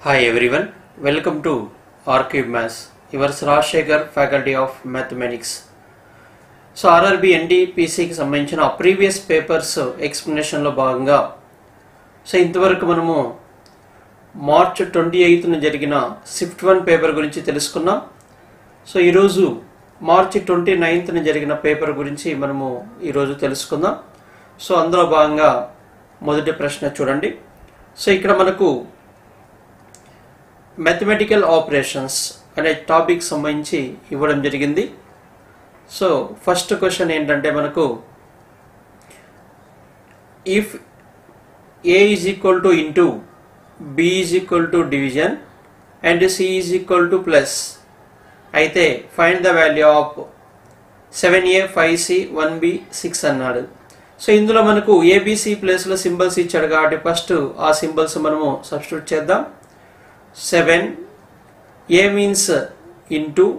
Hi everyone, welcome to Archive Maths. Yours Rajshekhar, Faculty of Mathematics. So RRB ఎన్డీపీసీకి సంబంధించిన previous papers ఎక్స్ప్లెనేషన్లో భాగంగా so ఇంతవరకు మనము March twenty ఎయిత్న జరిగిన షిఫ్ట్ వన్ పేపర్ గురించి తెలుసుకున్నాం సో ఈరోజు మార్చి ట్వంటీ నైన్త్న జరిగిన పేపర్ గురించి మనము ఈరోజు తెలుసుకుందాం సో అందులో భాగంగా మొదటి ప్రశ్న చూడండి సో ఇక్కడ మనకు మ్యాథమెటికల్ ఆపరేషన్స్ అనే టాపిక్ సంబంధించి ఇవ్వడం జరిగింది సో ఫస్ట్ క్వశ్చన్ ఏంటంటే మనకు if A is equal to into B is equal to division and C is equal to plus అయితే find the value of seven A five C one B six అన్నాడు so ఇందులో మనకు ABC ప్లేస్లో symbols ఇచ్చాడు కాబట్టి first ఆ symbols మనము substitute చేద్దాం seven A means into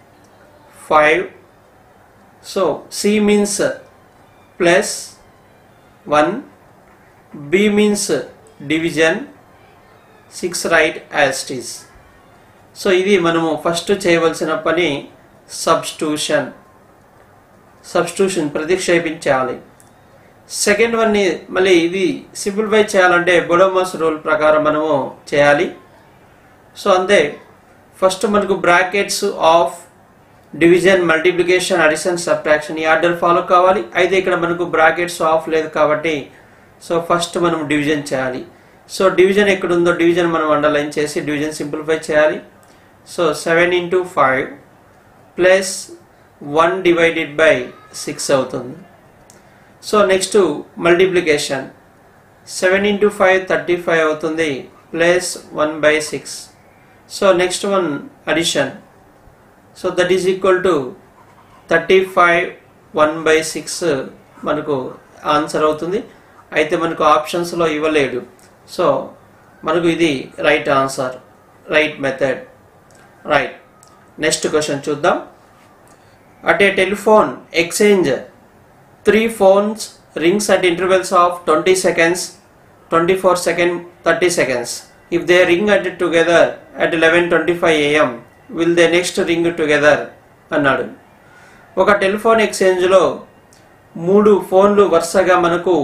five so C means plus one B means division six right as it is so ఇది మనము ఫస్ట్ చేయవలసిన పని సబ్స్టిట్యూషన్ సబ్స్టిట్యూషన్ ప్రతిక్షేపించాలి సెకండ్ వన్ మళ్ళీ ఇది సింప్లిఫై చేయాలంటే బొడోమస్ రూల్ ప్రకారం మనము చేయాలి సో అంతే ఫస్ట్ మనకు brackets of division multiplication addition subtraction ఈ ఆర్డర్ ఫాలో కావాలి అయితే ఇక్కడ మనకు బ్రాకెట్స్ ఆఫ్ లేదు కాబట్టి సో ఫస్ట్ మనం డివిజన్ చేయాలి సో డివిజన్ ఎక్కడ ఉందో డివిజన్ మనం అండర్లైన్ చేసి డివిజన్ సింప్లిఫై చేయాలి so seven into five plus one divided by six అవుతుంది so next multiplication seven into five thirty five అవుతుంది plus one by six so next one addition so that is equal to thirty five one by six మనకు answer అవుతుంది అయితే మనకు ఆప్షన్స్లో ఇవ్వలేడు so మనకు ఇది right answer right method right next question చూద్దాం at a telephone exchange three phones rings at intervals of twenty seconds twenty four second thirty seconds if they ring at together at eleven twenty five AM will they next ring together అన్నాడు ఒక telephone ఎక్స్చేంజ్లో మూడు ఫోన్లు వరుసగా మనకు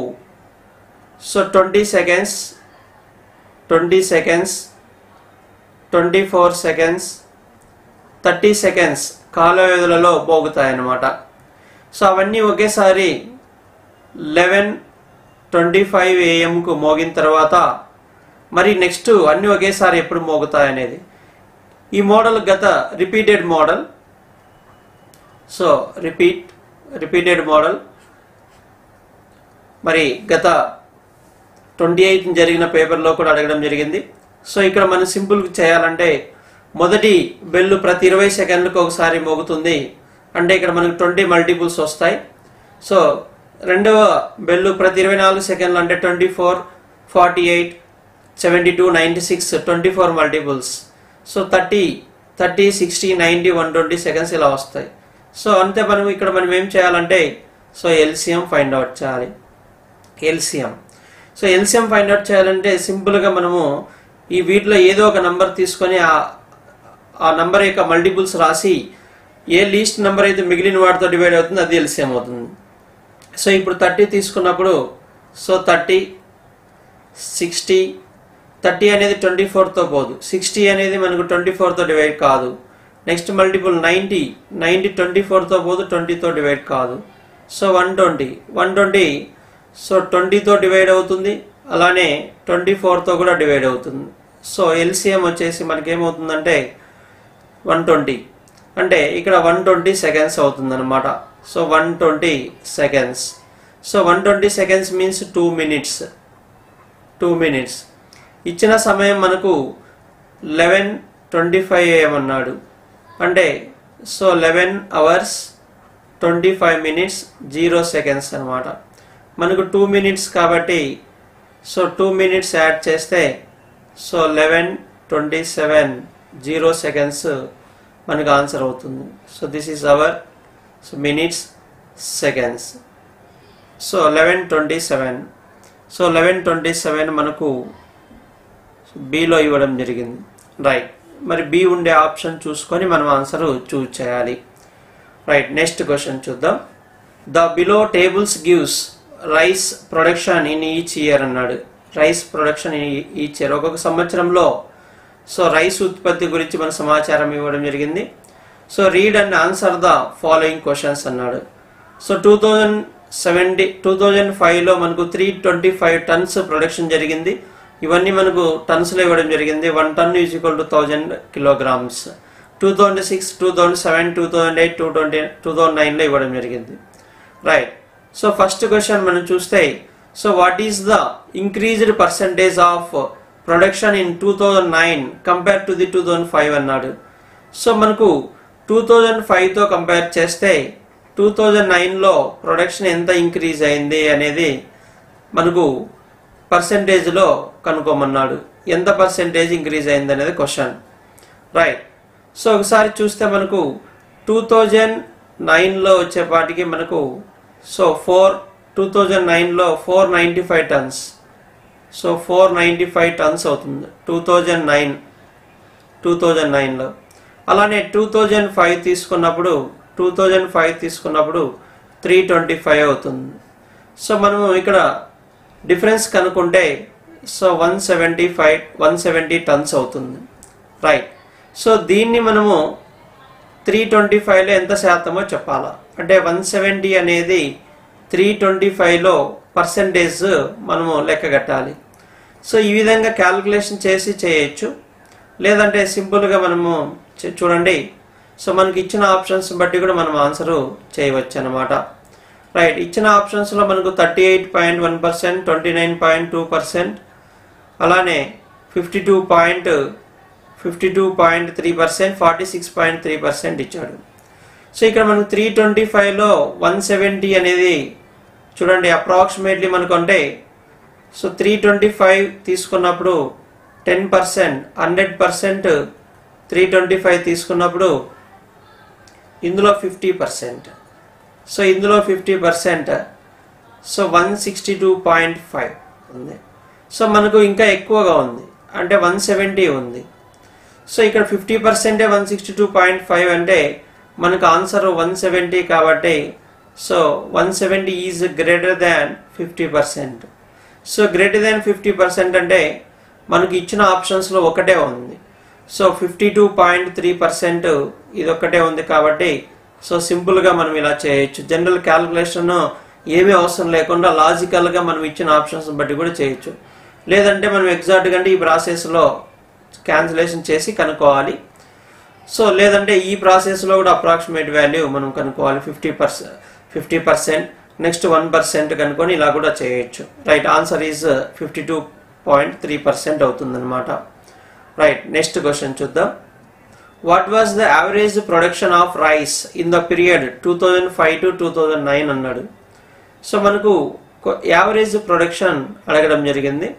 so twenty seconds twenty seconds twenty four seconds thirty seconds కాల వ్యవధులలో పోగుతాయన్నమాట సో అవన్నీ ఒకేసారి లెవెన్ ట్వంటీ ఫైవ్ ఏఎంకు మోగిన తర్వాత మరి నెక్స్ట్ అన్నీ ఒకేసారి ఎప్పుడు మోగుతాయనేది ఈ మోడల్ గత repeated model so repeat repeated model మరి గత ట్వంటీ ఎయిత్ జరిగిన పేపర్లో కూడా అడగడం జరిగింది సో ఇక్కడ మనం సింపుల్ చేయాలంటే మొదటి బెల్లు ప్రతి ఇరవై సెకండ్లకు ఒకసారి మోగుతుంది అంటే ఇక్కడ మనకు ట్వంటీ మల్టిపుల్స్ వస్తాయి సో రెండవ బెల్లు ప్రతి ఇరవై నాలుగు సెకండ్లు అంటే twenty four forty eight seventy two ninety six twenty four multiples so thirty thirty sixty ninety one twenty seconds ఇలా వస్తాయి సో అంతే మనం ఇక్కడ మనం ఏం చేయాలంటే సో ఎల్సిఎం ఫైండ్ అవుట్ చేయాలి LCM so LCM find out చేయాలంటే సింపుల్గా మనము ఈ వీటిలో ఏదో ఒక నంబర్ తీసుకొని ఆ ఆ నంబర్ యొక్క మల్టిపుల్స్ రాసి ఏ లీస్ట్ నెంబర్ అయితే మిగిలిన వాటితో డివైడ్ అవుతుంది అది ఎల్సిఎం అవుతుంది సో ఇప్పుడు థర్టీ తీసుకున్నప్పుడు సో థర్టీ సిక్స్టీ థర్టీ అనేది ట్వంటీ ఫోర్తో పోదు సిక్స్టీ అనేది మనకు ట్వంటీ ఫోర్తో డివైడ్ కాదు next multiple ninety ninety twenty ఫోర్తో పోదు ట్వంటీతో డివైడ్ కాదు so one twenty one twenty so ట్వంటీతో డివైడ్ అవుతుంది అలానే ట్వంటీ ఫోర్తో కూడా డివైడ్ అవుతుంది సో ఎల్సిఎం వచ్చేసి మనకి ఏమవుతుందంటే వన్ ట్వంటీ అంటే ఇక్కడ వన్ ట్వంటీ సెకండ్స్ అవుతుంది అనమాట so one twenty seconds so one twenty seconds means two minutes two minutes ఇచ్చిన సమయం మనకు లెవెన్ ట్వంటీ ఫైవ్ ఏమన్నాడు అంటే so eleven hours twenty five minutes zero seconds అనమాట మనకు టూ మినిట్స్ కాబట్టి సో టూ మినిట్స్ యాడ్ చేస్తే so eleven twenty seven zero seconds మనకు ఆన్సర్ అవుతుంది so this is hour so minutes seconds so eleven twenty seven so eleven twenty seven మనకు below ఇవ్వడం జరిగింది right మరి బి ఉండే option చూసుకొని మనం ఆన్సర్ చూజ్ చేయాలి రైట్ నెక్స్ట్ క్వశ్చన్ చూద్దాం the below tables gives rice production in each year అన్నాడు rice production in each year ఒక్కొక్క సంవత్సరంలో సో రైస్ ఉత్పత్తి గురించి మన సమాచారం ఇవ్వడం జరిగింది so read and answer the following questions అన్నాడు so two thousand seventy two thousand ఫైవ్లో మనకు three twenty five tons production జరిగింది ఇవన్నీ మనకు టన్స్లో ఇవ్వడం జరిగింది one ton is equal to thousand kilograms two thousand six two thousand seven two thousand eight two twenty two thousand నైన్లో ఇవ్వడం జరిగింది రైట్ సో ఫస్ట్ క్వశ్చన్ మనం చూస్తే so what is the increased percentage of production in two thousand nine compare to the two thousand five అన్నాడు so మనకు two thousand ఫైవ్తో compare చేస్తే two thousand నైన్లో ప్రొడక్షన్ ఎంత ఇంక్రీజ్ అయింది అనేది మనకు పర్సంటేజ్లో కనుక్కోమన్నాడు ఎంత పర్సంటేజ్ ఇంక్రీజ్ అయింది అనేది క్వశ్చన్ రైట్ సో ఒకసారి చూస్తే మనకు టూ థౌజండ్ నైన్లో వచ్చేపాటికి మనకు సో ఫోర్ టూ థౌజండ్ నైన్లో four ninety five tons so four ninety five tons అవుతుంది two thousand nine two thousand నైన్లో అలానే టూ థౌజండ్ ఫైవ్ తీసుకున్నప్పుడు టూ థౌజండ్ ఫైవ్ తీసుకున్నప్పుడు త్రీ ట్వంటీ ఫైవ్ అవుతుంది సో మనము ఇక్కడ డిఫరెన్స్ కనుక్కుంటే so one seventy five one seventy tons అవుతుంది రైట్ సో దీన్ని మనము త్రీ ట్వంటీ ఫైవ్లో ఎంత శాతమో చెప్పాలా అంటే వన్ సెవెంటీ అనేది త్రీ ట్వంటీ ఫైవ్లో పర్సంటేజ్ మనము లెక్క కట్టాలి సో ఈ విధంగా క్యాలిక్యులేషన్ చేసి చేయొచ్చు లేదంటే సింపుల్గా మనము చే- చూడండి సో మనకి ఇచ్చిన ఆప్షన్స్ బట్టి కూడా మనం ఆన్సరు చేయవచ్చు అనమాట రైట్ ఇచ్చిన ఆప్షన్స్లో మనకు thirty eight point one percent twenty nine point two percent అలానే fifty two point fifty two point three percent forty six point three percent ఇచ్చాడు సో ఇక్కడ మనకు త్రీ ట్వంటీ ఫైవ్లో వన్ సెవెంటీ అనేది చూడండి అప్రాక్సిమేట్లీ మనకు అంటే సో త్రీ ట్వంటీ ఫైవ్ తీసుకున్నప్పుడు ten percent hundred percent three twenty five తీసుకున్నప్పుడు ఇందులో ఫిఫ్టీ పర్సెంట్ సో ఇందులో fifty percent so one sixty two point five ఉంది సో మనకు ఇంకా ఎక్కువగా ఉంది అంటే వన్ సెవెంటీ ఉంది సో ఇక్కడ ఫిఫ్టీ పర్సెంటే one sixty two point five అంటే మనకు ఆన్సర్ వన్ సెవెంటీ కాబట్టి so one seventy is greater than fifty percent so greater than fifty percent అంటే మనకి ఇచ్చిన ఆప్షన్స్లో ఒకటే ఉంది so fifty two point three percent ఇది ఒక్కటే ఉంది కాబట్టి సో సింపుల్గా మనం ఇలా చేయొచ్చు జనరల్ క్యాలిక్యులేషన్ ఏమీ అవసరం లేకుండా లాజికల్గా మనం ఇచ్చిన ఆప్షన్స్ బట్టి కూడా చేయొచ్చు లేదంటే మనం ఎగ్జాక్ట్గా అంటే ఈ ప్రాసెస్లో క్యాన్సిలేషన్ చేసి కనుక్కోవాలి సో లేదంటే ఈ ప్రాసెస్లో కూడా అప్రాక్సిమేట్ వాల్యూ మనం కనుక్కోవాలి fifty percent fifty percent next one percent కనుక్కొని ఇలా కూడా చేయొచ్చు right answer is fifty two point three percent అవుతుందన్నమాట రైట్ నెక్స్ట్ క్వశ్చన్ చూద్దాం what was the average production of rice in the period two thousand five to two thousand nine అన్నాడు so మనకు average production అడగడం జరిగింది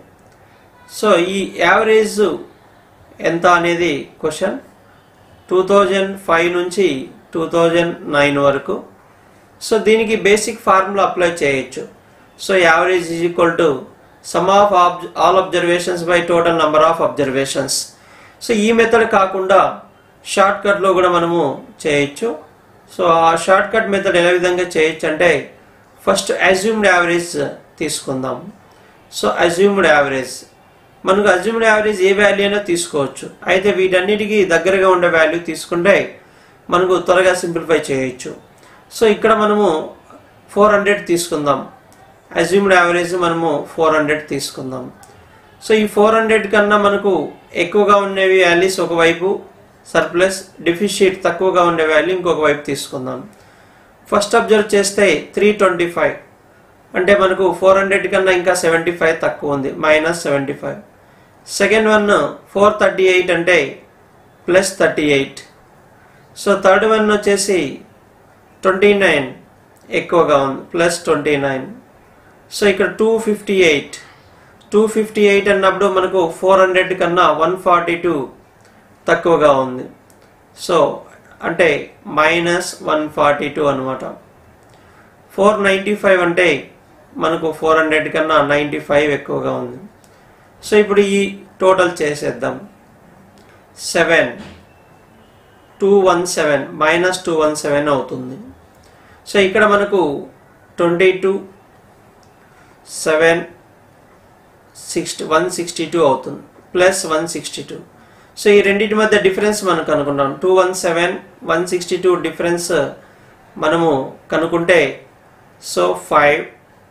so ఈ average ఎంత అనేది question two thousand five నుంచి టూ థౌజండ్ నైన్ వరకు సో దీనికి బేసిక్ ఫార్ములా అప్లై చేయొచ్చు so average is equal to sum of all observations by total number of observations so ఈ మెథడ్ కాకుండా షార్ట్ కట్లో కూడా మనము చేయొచ్చు సో ఆ షార్ట్ కట్ మెథడ్ ఏ విధంగా చేయొచ్చు అంటే ఫస్ట్ అజ్యూమ్డ్ యావరేజ్ తీసుకుందాం సో అజ్యూమ్డ్ యావరేజ్ మనకు అజ్యూమ్డ్ యావరేజ్ ఏ వాల్యూ అయినా తీసుకోవచ్చు అయితే వీటన్నిటికీ దగ్గరగా ఉండే వాల్యూ తీసుకుంటే మనకు త్వరగా సింప్లిఫై చేయొచ్చు సో ఇక్కడ మనము ఫోర్ హండ్రెడ్ తీసుకుందాం అజ్యూమ్డ్ యావరేజ్ మనము ఫోర్ హండ్రెడ్ తీసుకుందాం సో ఈ ఫోర్ హండ్రెడ్ కన్నా మనకు ఎక్కువగా ఉండేవి వాల్యూస్ ఒకవైపు సర్ప్లస్ డిఫిషియట్ తక్కువగా ఉండే వాల్యూ ఇంకొక వైపు తీసుకుందాం ఫస్ట్ అబ్జర్వ్ చేస్తే త్రీ ట్వంటీ ఫైవ్ అంటే మనకు ఫోర్ హండ్రెడ్ కన్నా ఇంకా సెవెంటీ ఫైవ్ తక్కువ ఉంది minus seventy five second one four thirty eight అంటే plus thirty eight so third one వచ్చేసి ట్వంటీ నైన్ ఎక్కువగా ఉంది ప్లస్ ట్వంటీ నైన్ సో ఇక్కడ two fifty eight two fifty eight అన్నప్పుడు మనకు ఫోర్ హండ్రెడ్ కన్నా వన్ ఫార్టీ టూ తక్కువగా ఉంది సో అంటే మైనస్ వన్ ఫార్టీ టూ అనమాట ఫోర్ నైంటీ ఫైవ్ అంటే మనకు ఫోర్ హండ్రెడ్ కన్నా నైంటీ ఫైవ్ ఎక్కువగా ఉంది సో ఇప్పుడు ఈ టోటల్ చేసేద్దాం seven two one seven minus two one seven అవుతుంది సో ఇక్కడ మనకు twenty two seven sixty one sixty two అవుతుంది plus one sixty two so ఈ రెండింటి మధ్య డిఫరెన్స్ మనం కనుక్కుంటాం two one seven one sixty two difference మనము కనుక్కుంటే so five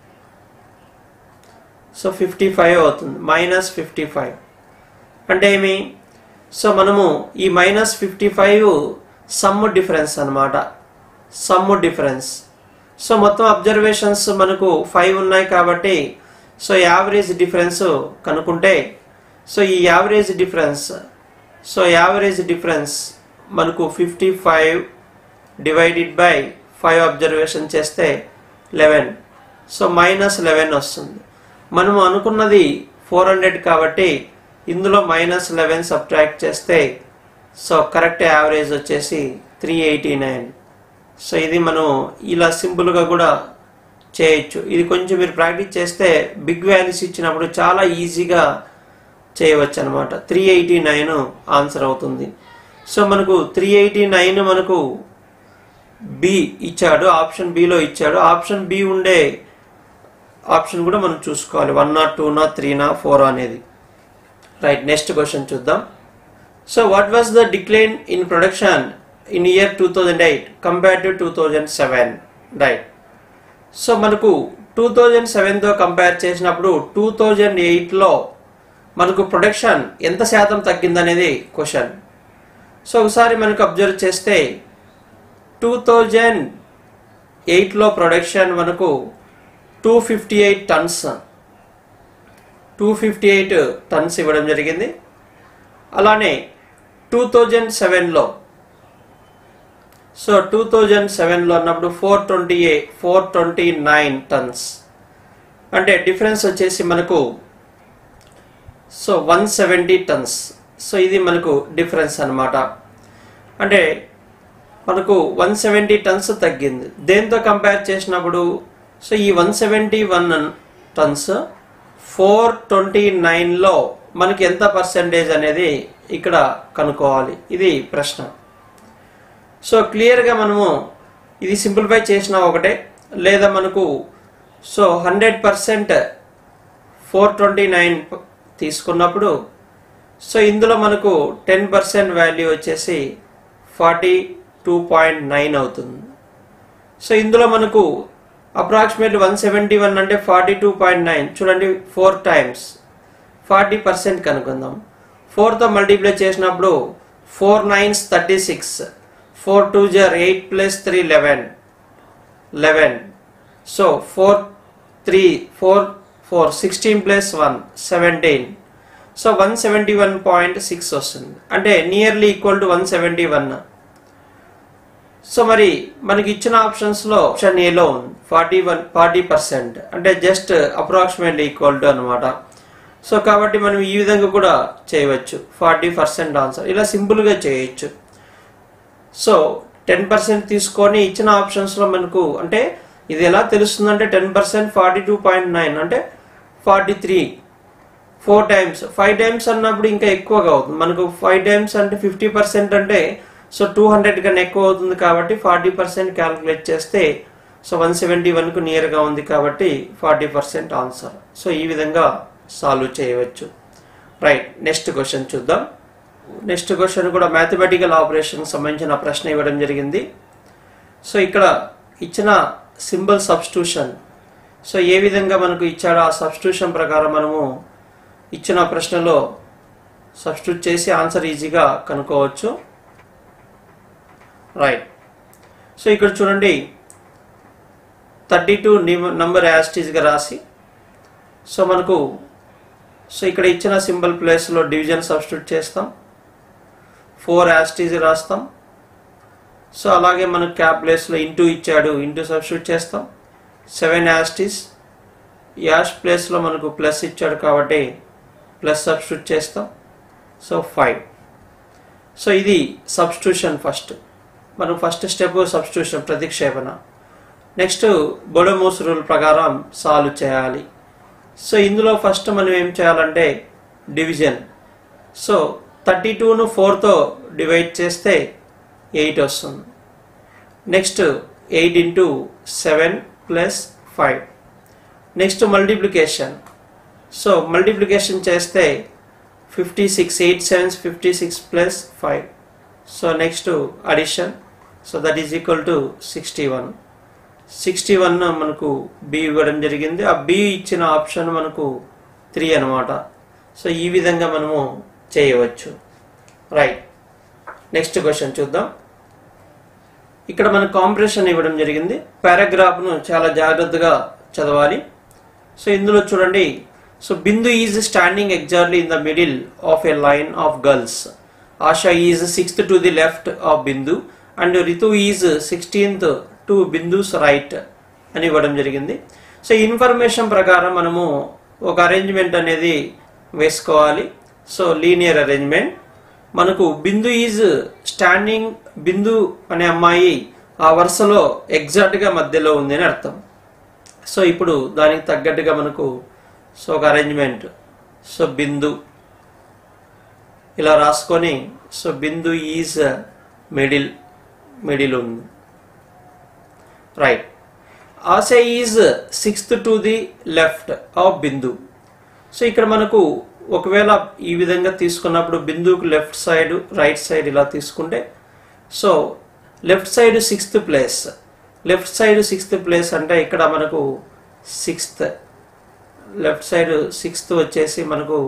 so fifty five అవుతుంది మైనస్ ఫిఫ్టీ ఫైవ్ అంటే ఏమి సో మనము ఈ minus fifty five sum difference అనమాట సమ్ డిఫరెన్స్ సో మొత్తం అబ్జర్వేషన్స్ మనకు ఫైవ్ ఉన్నాయి కాబట్టి సో యావరేజ్ డిఫరెన్స్ కనుక్కుంటే సో ఈ average difference so average difference మనకు fifty five divided by five observation చేస్తే లెవెన్ సో మైనస్ లెవెన్ వస్తుంది మనము అనుకున్నది ఫోర్ హండ్రెడ్ కాబట్టి ఇందులో మైనస్ లెవెన్ సబ్ట్రాక్ట్ చేస్తే సో కరెక్ట్ యావరేజ్ వచ్చేసి త్రీ ఎయిటీ నైన్ సో ఇది మనం ఇలా సింపుల్గా కూడా చేయొచ్చు ఇది కొంచెం మీరు ప్రాక్టీస్ చేస్తే బిగ్ వాల్యూస్ ఇచ్చినప్పుడు చాలా ఈజీగా చేయవచ్చు అనమాట త్రీ ఎయిటీ నైన్ ఆన్సర్ అవుతుంది సో మనకు త్రీ ఎయిటీ నైన్ మనకు బి ఇచ్చాడు ఆప్షన్ బిలో ఇచ్చాడు ఆప్షన్ బి ఉండే ఆప్షన్ కూడా మనం చూసుకోవాలి వన్ నాట్ టూ నా త్రీ నా ఫోర్ అనేది రైట్ నెక్స్ట్ క్వశ్చన్ చూద్దాం so what was the decline in production in year two thousand eight compare to two thousand seven right so మనకు టూ థౌజండ్ సెవెన్తో కంపేర్ చేసినప్పుడు టూ థౌజండ్ ఎయిట్లో మనకు production ఎంత శాతం తగ్గిందనేది క్వశ్చన్ సో ఒకసారి మనకు అబ్జర్వ్ చేస్తే టూ థౌజండ్ ఎయిట్లో ప్రొడక్షన్ మనకు two fifty eight tons two fifty eight tons ఇవ్వడం జరిగింది అలానే టూ థౌజండ్ సెవెన్లో సో టూ థౌజండ్ సెవెన్లో అన్నప్పుడు four twenty eight four twenty nine tons అంటే డిఫరెన్స్ వచ్చేసి మనకు so one seventy tons so ఇది మనకు డిఫరెన్స్ అన్నమాట అంటే మనకు వన్ సెవెంటీ టన్స్ తగ్గింది దేంతో కంపేర్ చేసినప్పుడు సో ఈ one seventy one tons four twenty నైన్లో మనకి ఎంత పర్సెంటేజ్ అనేది ఇక్కడ కనుక్కోవాలి ఇది ప్రశ్న సో క్లియర్గా మనము ఇది సింప్లిఫై చేసిన ఒకటే లేదా మనకు so hundred percent four twenty nine తీసుకున్నప్పుడు సో ఇందులో మనకు టెన్ పర్సెంట్ వాల్యూ వచ్చేసి ఫార్టీ టూ పాయింట్ నైన్ అవుతుంది సో ఇందులో మనకు అప్రాక్సిమేట్ వన్ సెవెంటీ వన్ అంటే ఫార్టీ టూ పాయింట్ నైన్ చూడండి ఫోర్ టైమ్స్ ఫార్టీ పర్సెంట్ కనుక్కుందాం ఫోర్తో మల్టిప్లై చేసినప్పుడు four nines thirty six four two are eight plus three eleven eleven so four three four four sixteen plus one seventeen so one seventy one point six వస్తుంది అంటే nearly equal to one seventy one so మరి మనకి ఇచ్చిన ఆప్షన్స్లో option ఏలో ఉంది forty one forty percent అంటే just approximately equal to అనమాట సో కాబట్టి మనం ఈ విధంగా కూడా చేయవచ్చు ఫార్టీ పర్సెంట్ ఆన్సర్ ఇలా సింపుల్గా చేయొచ్చు సో టెన్ పర్సెంట్ తీసుకొని ఇచ్చిన ఆప్షన్స్లో మనకు అంటే ఇది ఎలా తెలుస్తుందంటే ten percent forty two point nine అంటే forty three four times five times అన్నప్పుడు ఇంకా ఎక్కువగా అవుతుంది మనకు ఫైవ్ టైమ్స్ అంటే ఫిఫ్టీ పర్సెంట్ అంటే సో టూ హండ్రెడ్ కన్నా ఎక్కువ అవుతుంది కాబట్టి ఫార్టీ పర్సెంట్ క్యాలిక్యులేట్ చేస్తే సో వన్ సెవెంటీ వన్కు నియర్గా ఉంది కాబట్టి ఫార్టీ పర్సెంట్ ఆన్సర్ సో ఈ విధంగా సాల్వ్ చేయవచ్చు రైట్ నెక్స్ట్ క్వశ్చన్ చూద్దాం నెక్స్ట్ క్వశ్చన్ కూడా మ్యాథమెటికల్ ఆపరేషన్ సంబంధించిన ప్రశ్న ఇవ్వడం జరిగింది సో ఇక్కడ ఇచ్చిన సింబల్ సబ్స్టిట్యూషన్ సో ఏ విధంగా మనకు ఇచ్చాడో ఆ సబ్స్టిట్యూషన్ ప్రకారం మనము ఇచ్చిన ప్రశ్నలో సబ్స్టిట్యూట్ చేసి ఆన్సర్ ఈజీగా కనుక్కోవచ్చు రైట్ సో ఇక్కడ చూడండి థర్టీ టూ నంబర్ యాస్టీస్గా రాసి సో మనకు సో ఇక్కడ ఇచ్చిన సింబల్ ప్లేస్లో డివిజన్ సబ్స్టిట్యూట్ చేస్తాం ఫోర్ యాస్టీస్ రాస్తాం సో అలాగే మనకు క్యాప్ ప్లేస్లో ఇంటూ ఇచ్చాడు ఇంటూ సబ్స్టిట్యూట్ చేస్తాం సెవెన్ యాస్టీస్ యాష్ ప్లేస్లో మనకు ప్లస్ ఇచ్చాడు కాబట్టి ప్లస్ సబ్స్టిట్యూట్ చేస్తాం సో ఫైవ్ సో ఇది సబ్స్టిట్యూషన్ ఫస్ట్ మనం ఫస్ట్ స్టెప్ సబ్స్టిట్యూషన్ ప్రతిక్షేపణ నెక్స్ట్ బొడమోస్ రూల్ ప్రకారం సాల్వ్ చేయాలి సో ఇందులో ఫస్ట్ మనం ఏం చేయాలంటే డివిజన్ సో థర్టీ టూను ఫోర్తో డివైడ్ చేస్తే ఎయిట్ వస్తుంది next eight into seven plus five next multiplication so multiplication చేస్తే fifty six eight sevens fifty six plus five so next addition so that is equal to sixty one sixty one మనకు B ఇవ్వడం జరిగింది ఆ B ఇచ్చిన option మనకు three అనమాట so ఈ విధంగా మనము చేయవచ్చు రైట్ నెక్స్ట్ క్వశ్చన్ చూద్దాం ఇక్కడ మన కాంప్రెషన్ ఇవ్వడం జరిగింది పారాగ్రాఫ్ను చాలా జాగ్రత్తగా చదవాలి సో ఇందులో చూడండి so Bindu is standing exactly in the middle of a line of girls Asha is sixth to the left of Bindu and Ritu is sixteenth to Bindu's right అని ఇవ్వడం జరిగింది సో ఇన్ఫర్మేషన్ ప్రకారం మనము ఒక అరేంజ్మెంట్ అనేది వేసుకోవాలి సో లీనియర్ అరేంజ్మెంట్ మనకు బిందు ఈజ్ స్టాండింగ్ బిందు అనే అమ్మాయి ఆ వరుసలో ఎగ్జాక్ట్గా మధ్యలో ఉంది అని అర్థం సో ఇప్పుడు దానికి తగ్గట్టుగా మనకు సో ఒక అరేంజ్మెంట్ సో బిందు ఇలా రాసుకొని so Bindu is middle middle ఉంది right Asha is sixth to the left of Bindu so ఇక్కడ మనకు ఒకవేళ ఈ విధంగా తీసుకున్నప్పుడు బిందుకు లెఫ్ట్ సైడ్ రైట్ సైడ్ ఇలా తీసుకుంటే so left side sixth place left side sixth place అంటే ఇక్కడ మనకు సిక్స్త్ లెఫ్ట్ సైడ్ సిక్స్త్ వచ్చేసి మనకు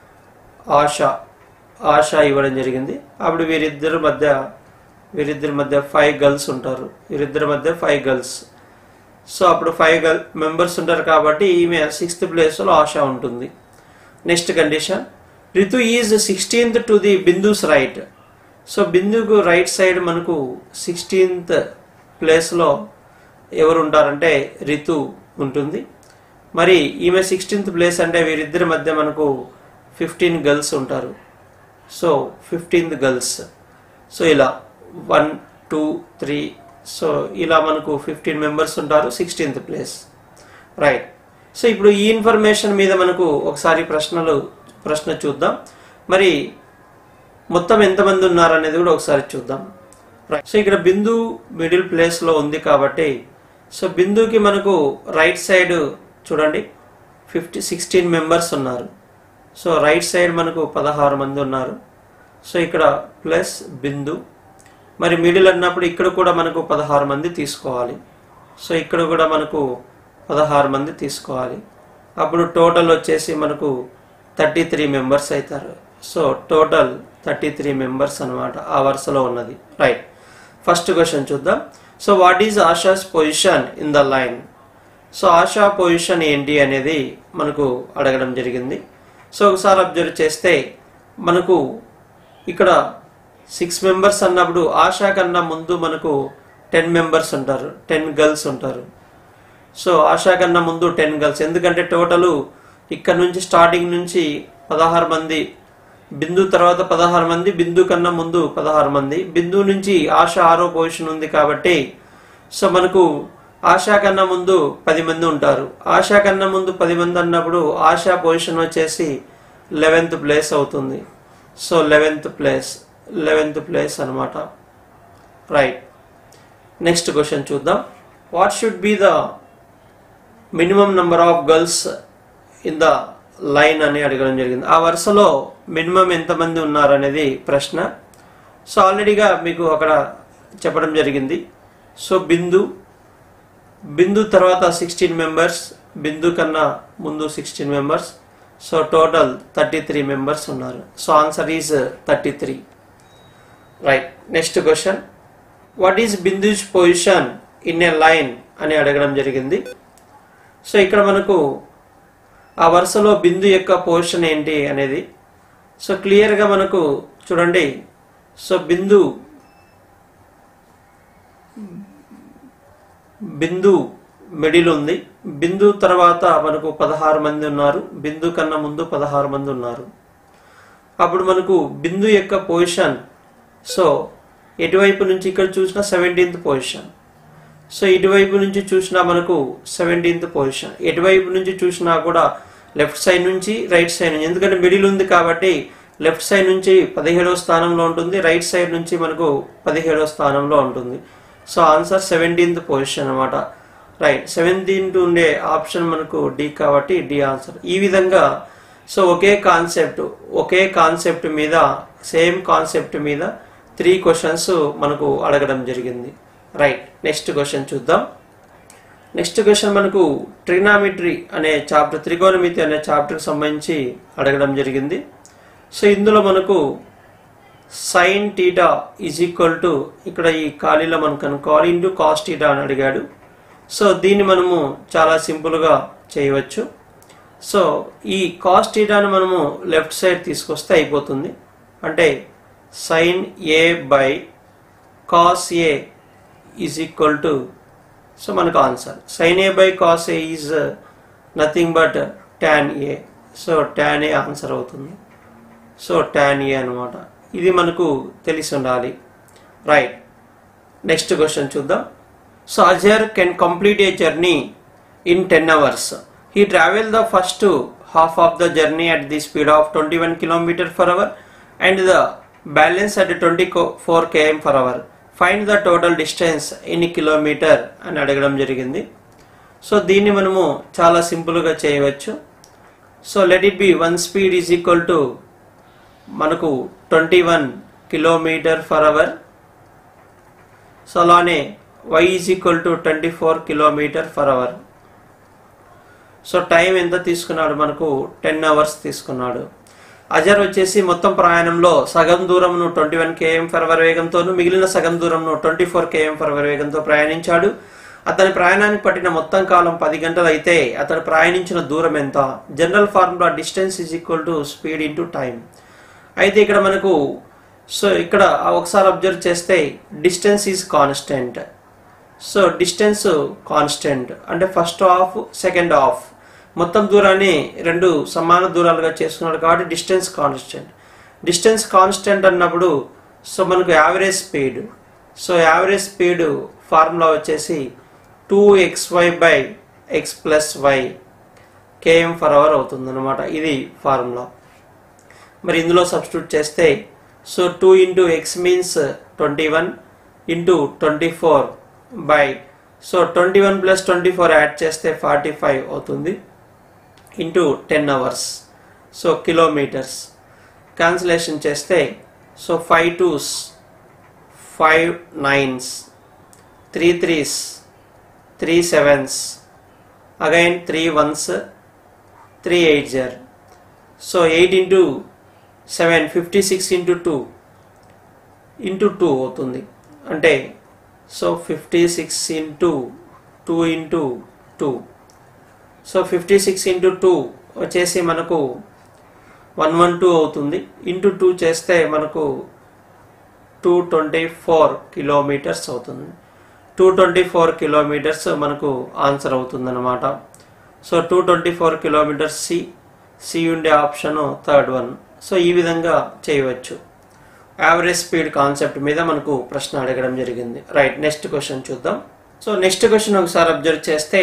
ఆశ ఆశ ఇవ్వడం జరిగింది అప్పుడు వీరిద్దరి మధ్య వీరిద్దరి మధ్య ఫైవ్ గర్ల్స్ ఉంటారు వీరిద్దరి మధ్య ఫైవ్ గర్ల్స్ సో అప్పుడు ఫైవ్ గర్ల్ మెంబర్స్ ఉంటారు కాబట్టి ఈమె సిక్స్త్ ప్లేస్లో ఆశ ఉంటుంది next condition Ritu is sixteenth to the Bindu's right so బిందుకు రైట్ సైడ్ మనకు సిక్స్టీన్త్ ప్లేస్లో ఎవరు ఉంటారంటే రితు ఉంటుంది మరి ఈమె సిక్స్టీన్త్ ప్లేస్ అంటే వీరిద్దరి మధ్య మనకు ఫిఫ్టీన్ గర్ల్స్ ఉంటారు సో ఫిఫ్టీన్త్ గర్ల్స్ సో ఇలా వన్ టూ త్రీ సో ఇలా మనకు ఫిఫ్టీన్ మెంబర్స్ ఉంటారు సిక్స్టీన్త్ ప్లేస్ రైట్ సో ఇప్పుడు ఈ ఇన్ఫర్మేషన్ మీద మనకు ఒకసారి ప్రశ్నలు ప్రశ్న చూద్దాం మరి మొత్తం ఎంతమంది ఉన్నారు అనేది కూడా ఒకసారి చూద్దాం రైట్ సో ఇక్కడ బిందు మిడిల్ ప్లేస్లో ఉంది కాబట్టి సో బిందుకి మనకు రైట్ సైడ్ చూడండి ఫిఫ్టీ సిక్స్టీన్ మెంబర్స్ ఉన్నారు సో రైట్ సైడ్ మనకు పదహారు మంది ఉన్నారు సో ఇక్కడ ప్లస్ బిందు మరి మిడిల్ అన్నప్పుడు ఇక్కడ కూడా మనకు పదహారు మంది తీసుకోవాలి సో ఇక్కడ కూడా మనకు పదహారు మంది తీసుకోవాలి అప్పుడు టోటల్ వచ్చేసి మనకు థర్టీ త్రీ మెంబర్స్ అవుతారు so total thirty three members అనమాట ఆ వరుసలో ఉన్నది రైట్ ఫస్ట్ క్వశ్చన్ చూద్దాం so what is Asha's position in the line so Asha position ఏంటి అనేది మనకు అడగడం జరిగింది సో ఒకసారి అబ్జర్వ్ చేస్తే మనకు ఇక్కడ సిక్స్ మెంబర్స్ అన్నప్పుడు ఆశా కన్నా ముందు మనకు టెన్ మెంబర్స్ ఉంటారు టెన్ గర్ల్స్ ఉంటారు సో ఆశా కన్నా ముందు టెన్ గర్ల్స్ ఎందుకంటే టోటలు ఇక్కడ నుంచి స్టార్టింగ్ నుంచి పదహారు మంది బిందు తర్వాత పదహారు మంది బిందు కన్నా ముందు పదహారు మంది బిందు నుంచి ఆశ ఆరో పొజిషన్ ఉంది కాబట్టి సో మనకు ఆశా కన్నా ముందు పది మంది ఉంటారు ఆశా కన్నా ముందు పది మంది అన్నప్పుడు ఆశా పొజిషన్ వచ్చేసి లెవెన్త్ ప్లేస్ అవుతుంది so eleventh place eleventh place అనమాట రైట్ నెక్స్ట్ క్వశ్చన్ చూద్దాం what should be the minimum number of girls in the line అని అడగడం జరిగింది ఆ వరుసలో మినిమం ఎంతమంది ఉన్నారు అనేది ప్రశ్న సో ఆల్రెడీగా మీకు అక్కడ చెప్పడం జరిగింది సో బిందు బిందు తర్వాత సిక్స్టీన్ మెంబర్స్ బిందు కన్నా ముందు sixteen members so total thirty three members ఉన్నారు so answer is thirty three right next question what is Bindu's position in a line అని అడగడం జరిగింది సో ఇక్కడ మనకు ఆ వరుసలో బిందు యొక్క పొజిషన్ ఏంటి అనేది సో క్లియర్గా మనకు చూడండి సో బిందు బిందు మిడిల్ ఉంది బిందు తర్వాత మనకు పదహారు మంది ఉన్నారు బిందు కన్నా ముందు పదహారు మంది ఉన్నారు అప్పుడు మనకు బిందు యొక్క పొజిషన్ సో ఎటువైపు నుంచి ఇక్కడ చూసినా సెవెంటీన్త్ పొజిషన్ సో ఇటువైపు నుంచి చూసినా మనకు సెవెంటీన్త్ పొజిషన్ ఎటువైపు నుంచి చూసినా కూడా లెఫ్ట్ సైడ్ నుంచి రైట్ సైడ్ నుంచి ఎందుకంటే మిడిల్ ఉంది కాబట్టి లెఫ్ట్ సైడ్ నుంచి పదిహేడవ స్థానంలో ఉంటుంది రైట్ సైడ్ నుంచి మనకు పదిహేడవ స్థానంలో ఉంటుంది సో ఆన్సర్ సెవెంటీన్త్ పొజిషన్ అనమాట రైట్ సెవెంటీన్త్ ఉండే ఆప్షన్ మనకు డి కాబట్టి డి ఆన్సర్ ఈ విధంగా సో ఒకే కాన్సెప్ట్ ఒకే కాన్సెప్ట్ మీద సేమ్ కాన్సెప్ట్ మీద త్రీ క్వశ్చన్స్ మనకు అడగడం జరిగింది రైట్ నెక్స్ట్ క్వశ్చన్ చూద్దాం నెక్స్ట్ క్వశ్చన్ మనకు ట్రిగ్నామెట్రీ అనే చాప్టర్ త్రికోణమితి అనే చాప్టర్కి సంబంధించి అడగడం జరిగింది సో ఇందులో మనకు sine theta is equal to ఇక్కడ ఈ ఖాళీలో మనం కనుక్కోవాలి ఇంటూ కాస్ టీటా అని అడిగాడు సో దీన్ని మనము చాలా సింపుల్గా చేయవచ్చు సో ఈ కాస్ టీటాను మనము లెఫ్ట్ సైడ్ తీసుకొస్తే అయిపోతుంది అంటే sine A by cos A is equal to so మనకు answer sine A by cos A is nothing but tan A so tan A answer అవుతుంది సో ట్యాన్ ఏ అనమాట ఇది మనకు తెలిసి ఉండాలి రైట్ నెక్స్ట్ క్వశ్చన్ చూద్దాం so Azhar can complete a journey in ten hours he travel the first half of the journey at the speed of twenty one kilometre per hour and the balance at twenty four km per hour find the total distance ఎన్ని kilometre అని అడగడం జరిగింది so దీన్ని మనము చాలా సింపుల్గా చేయవచ్చు so let it be one speed is equal to మనకు twenty one kilometre per hour so అలానే Y is equal to twenty four kilometre per hour so time ఎంత తీసుకున్నాడు మనకు టెన్ అవర్స్ తీసుకున్నాడు అజర్ వచ్చేసి మొత్తం ప్రయాణంలో సగం దూరంను twenty one km per hour వేగంతోను మిగిలిన సగం దూరంను twenty four km per hour వేగంతో ప్రయాణించాడు అతని ప్రయాణానికి పట్టిన మొత్తం కాలం పది గంటలు అయితే అతడు ప్రయాణించిన దూరం ఎంత general formula distance is equal to speed into time అయితే ఇక్కడ మనకు సో ఇక్కడ ఒకసారి అబ్జర్వ్ చేస్తే distance is constant so distance constant అంటే ఫస్ట్ హాఫ్ సెకండ్ హాఫ్ మొత్తం దూరాన్ని రెండు సమాన దూరాలుగా చేసుకున్నాడు కాబట్టి డిస్టెన్స్ కాన్స్టెంట్ డిస్టెన్స్ కాన్స్టెంట్ అన్నప్పుడు సో మనకు average speed so average speed formula వచ్చేసి two X Y by X plus Y km per hour అవుతుంది అనమాట ఇది ఫార్ములా మరి ఇందులో సబ్స్టిట్యూట్ చేస్తే so two into X means twenty one into twenty four by so twenty one plus twenty four add చేస్తే forty five అవుతుంది into ten hours so kilometres cancellation చేస్తే so five twos five nines three threes three sevens again three ones three eight are so eight into seven fifty six into two into two అవుతుంది అంటే so fifty six into two into two so fifty six into two వచ్చేసి మనకు one one two అవుతుంది into two చేస్తే మనకు two twenty four kilometres అవుతుంది two twenty four kilometres మనకు answer అవుతుంది అనమాట so two twenty four kilometres C C ఉండే ఆప్షన్ థర్డ్ వన్ సో ఈ విధంగా చేయవచ్చు యావరేజ్ స్పీడ్ కాన్సెప్ట్ మీద మనకు ప్రశ్న అడగడం జరిగింది రైట్ నెక్స్ట్ క్వశ్చన్ చూద్దాం సో నెక్స్ట్ క్వశ్చన్ ఒకసారి అబ్జర్వ్ చేస్తే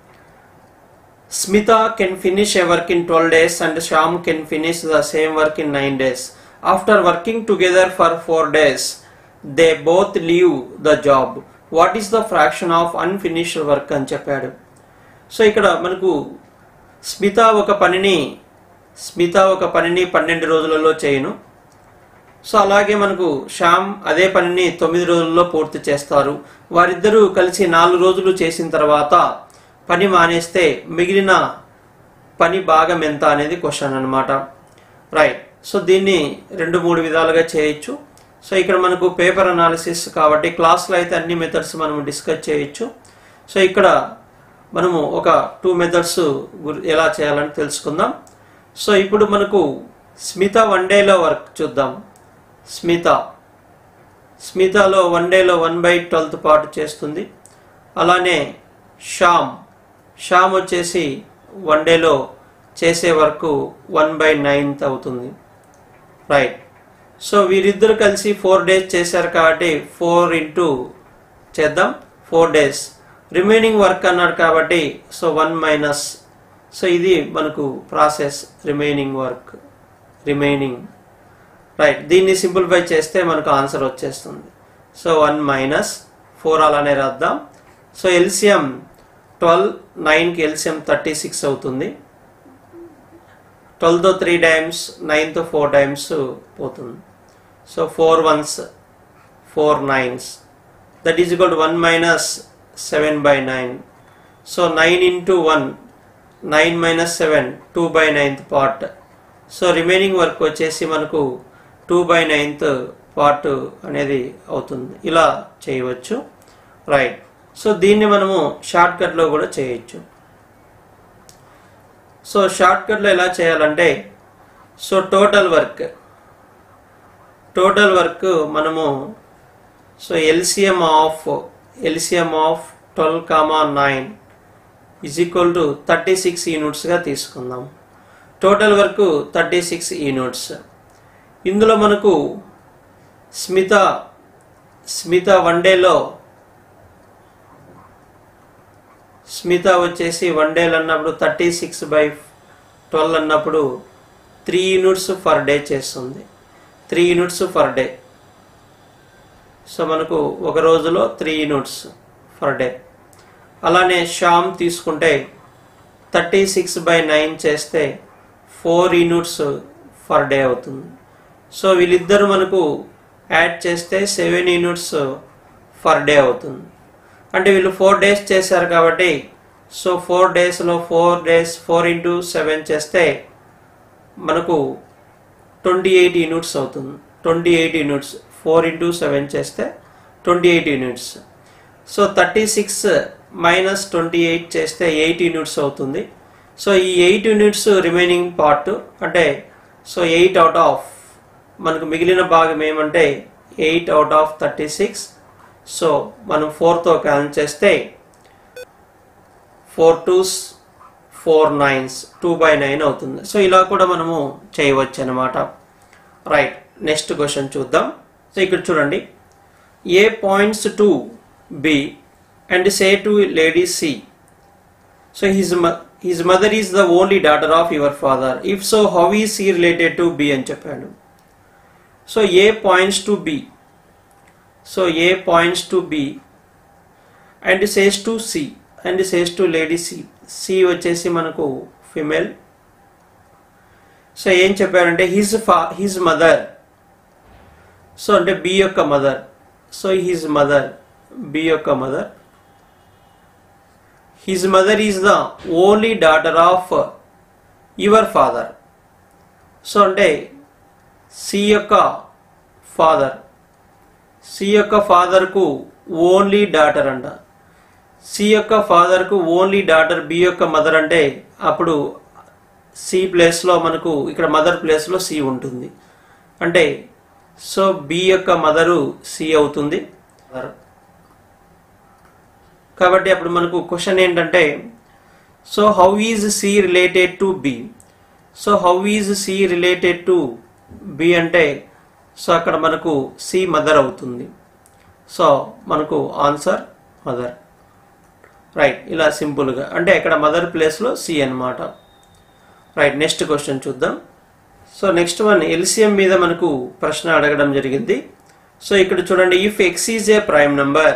Smita can finish a work in twelve days and Shyam can finish the same work in nine days after working together for four days they both leave the job what is the fraction of unfinished work అని చెప్పాడు so ఇక్కడ మనకు స్మిత ఒక పనిని స్మిత ఒక పనిని పన్నెండు రోజులలో చేయను సో అలాగే మనకు శ్యామ్ అదే పనిని తొమ్మిది రోజుల్లో పూర్తి చేస్తారు వారిద్దరూ కలిసి నాలుగు రోజులు చేసిన తర్వాత పని మానేస్తే మిగిలిన పని భాగం ఎంత అనేది క్వశ్చన్ అనమాట రైట్ సో దీన్ని రెండు మూడు విధాలుగా చేయొచ్చు సో ఇక్కడ మనకు పేపర్ అనాలిసిస్ కాబట్టి క్లాస్లో అయితే అన్ని మెథడ్స్ మనం డిస్కస్ చేయొచ్చు సో ఇక్కడ మనము ఒక టూ మెథడ్స్ ఎలా చేయాలని తెలుసుకుందాం సో ఇప్పుడు మనకు స్మిత వన్ డేలో వర్క్ చూద్దాం స్మిత స్మితలో వన్ డేలో వన్ బై ట్వెల్త్ పాటు చేస్తుంది అలానే శ్యామ్ శ్యామ్ వచ్చేసి వన్ డేలో చేసే వరకు వన్ బై నైన్త్ అవుతుంది రైట్ సో వీరిద్దరు కలిసి ఫోర్ డేస్ చేశారు కాబట్టి ఫోర్ ఇంటూ చేద్దాం ఫోర్ డేస్ రిమైనింగ్ వర్క్ అన్నాడు కాబట్టి సో వన్ మైనస్ సో ఇది మనకు process remaining work remaining right దీన్ని సింప్లిఫై చేస్తే మనకు ఆన్సర్ వచ్చేస్తుంది సో వన్ మైనస్ ఫోర్ అలానే రాద్దాం సో ఎల్సిఎం ట్వెల్వ్ నైన్కి ఎల్సిఎం థర్టీ సిక్స్ అవుతుంది ట్వెల్వ్తో త్రీ టైమ్స్ నైన్తో ఫోర్ టైమ్స్ పోతుంది so four ones four nines that is equal to one minus seven by nine so nine into one nine minus seven two by ninth part so remaining work వచ్చేసి మనకు two by ninth part అనేది అవుతుంది ఇలా చేయవచ్చు right so దీన్ని మనము short కట్లో కూడా చేయొచ్చు సో షార్ట్ కట్లో ఎలా చేయాలంటే so total work total work మనము so LCM of LCM of twelve comma nine is equal to thirty six యూనిట్స్గా తీసుకుందాం టోటల్ వరకు థర్టీ సిక్స్ యూనిట్స్ ఇందులో మనకు స్మిత స్మిత వన్ డేలో స్మిత వచ్చేసి వన్ డేలు అన్నప్పుడు థర్టీ సిక్స్ బై ట్వెల్వ్ అన్నప్పుడు త్రీ యూనిట్స్ పర్ డే చేస్తుంది three units per day so మనకు ఒక రోజులో త్రీ యూనిట్స్ పర్ డే అలానే షామ్ తీసుకుంటే థర్టీ సిక్స్ బై నైన్ చేస్తే ఫోర్ యూనిట్స్ పర్ డే అవుతుంది సో వీళ్ళిద్దరు మనకు యాడ్ చేస్తే సెవెన్ యూనిట్స్ పర్ డే అవుతుంది అంటే వీళ్ళు ఫోర్ డేస్ చేశారు కాబట్టి సో ఫోర్ డేస్లో four days four into seven చేస్తే మనకు ట్వంటీ ఎయిట్ యూనిట్స్ అవుతుంది twenty eight units four into seven చేస్తే twenty eight units so thirty six minus twenty eight చేస్తే ఎయిట్ యూనిట్స్ అవుతుంది సో ఈ ఎయిట్ యూనిట్స్ రిమైనింగ్ పార్ట్ అంటే so eight out of మనకు మిగిలిన భాగం ఏమంటే eight out of thirty six so మనం ఫోర్తో క్యాన్సిల్ చేస్తే four twos four nines two by nine అవుతుంది సో ఇలా కూడా మనము చేయవచ్చు అనమాట రైట్ నెక్స్ట్ క్వశ్చన్ చూద్దాం సో ఇక్కడ చూడండి A points to B and say to lady C so his his mother is the only daughter of your father if so how is E related to B అని చెప్పాడు so A points to B so A points to B and says to C and says to lady C C వచ్చేసి మనకు female so ఏం చెప్పారంటే his ఫా his mother so అంటే B యొక్క mother so his mother B యొక్క mother his mother is the only daughter of your father so అంటే C యొక్క ఫాదర్ సి యొక్క ఫాదర్కు ఓన్లీ డాటర్ అంట సి యొక్క ఫాదర్కు ఓన్లీ డాటర్ బి యొక్క మదర్ అంటే అప్పుడు సి ప్లేస్లో మనకు ఇక్కడ మదర్ ప్లేస్లో సి ఉంటుంది అంటే సో బి యొక్క మదరు సి అవుతుంది కాబట్టి అప్పుడు మనకు క్వశ్చన్ ఏంటంటే so how is C related to B so how is C related to B అంటే సో అక్కడ మనకు సి మదర్ అవుతుంది సో మనకు ఆన్సర్ మదర్ రైట్ ఇలా సింపుల్గా అంటే ఇక్కడ మదర్ ప్లేస్లో సి అన్నమాట రైట్ నెక్స్ట్ క్వశ్చన్ చూద్దాం సో నెక్స్ట్ వన్ ఎల్సిఎం మీద మనకు ప్రశ్న అడగడం జరిగింది సో ఇక్కడ చూడండి if X is a prime number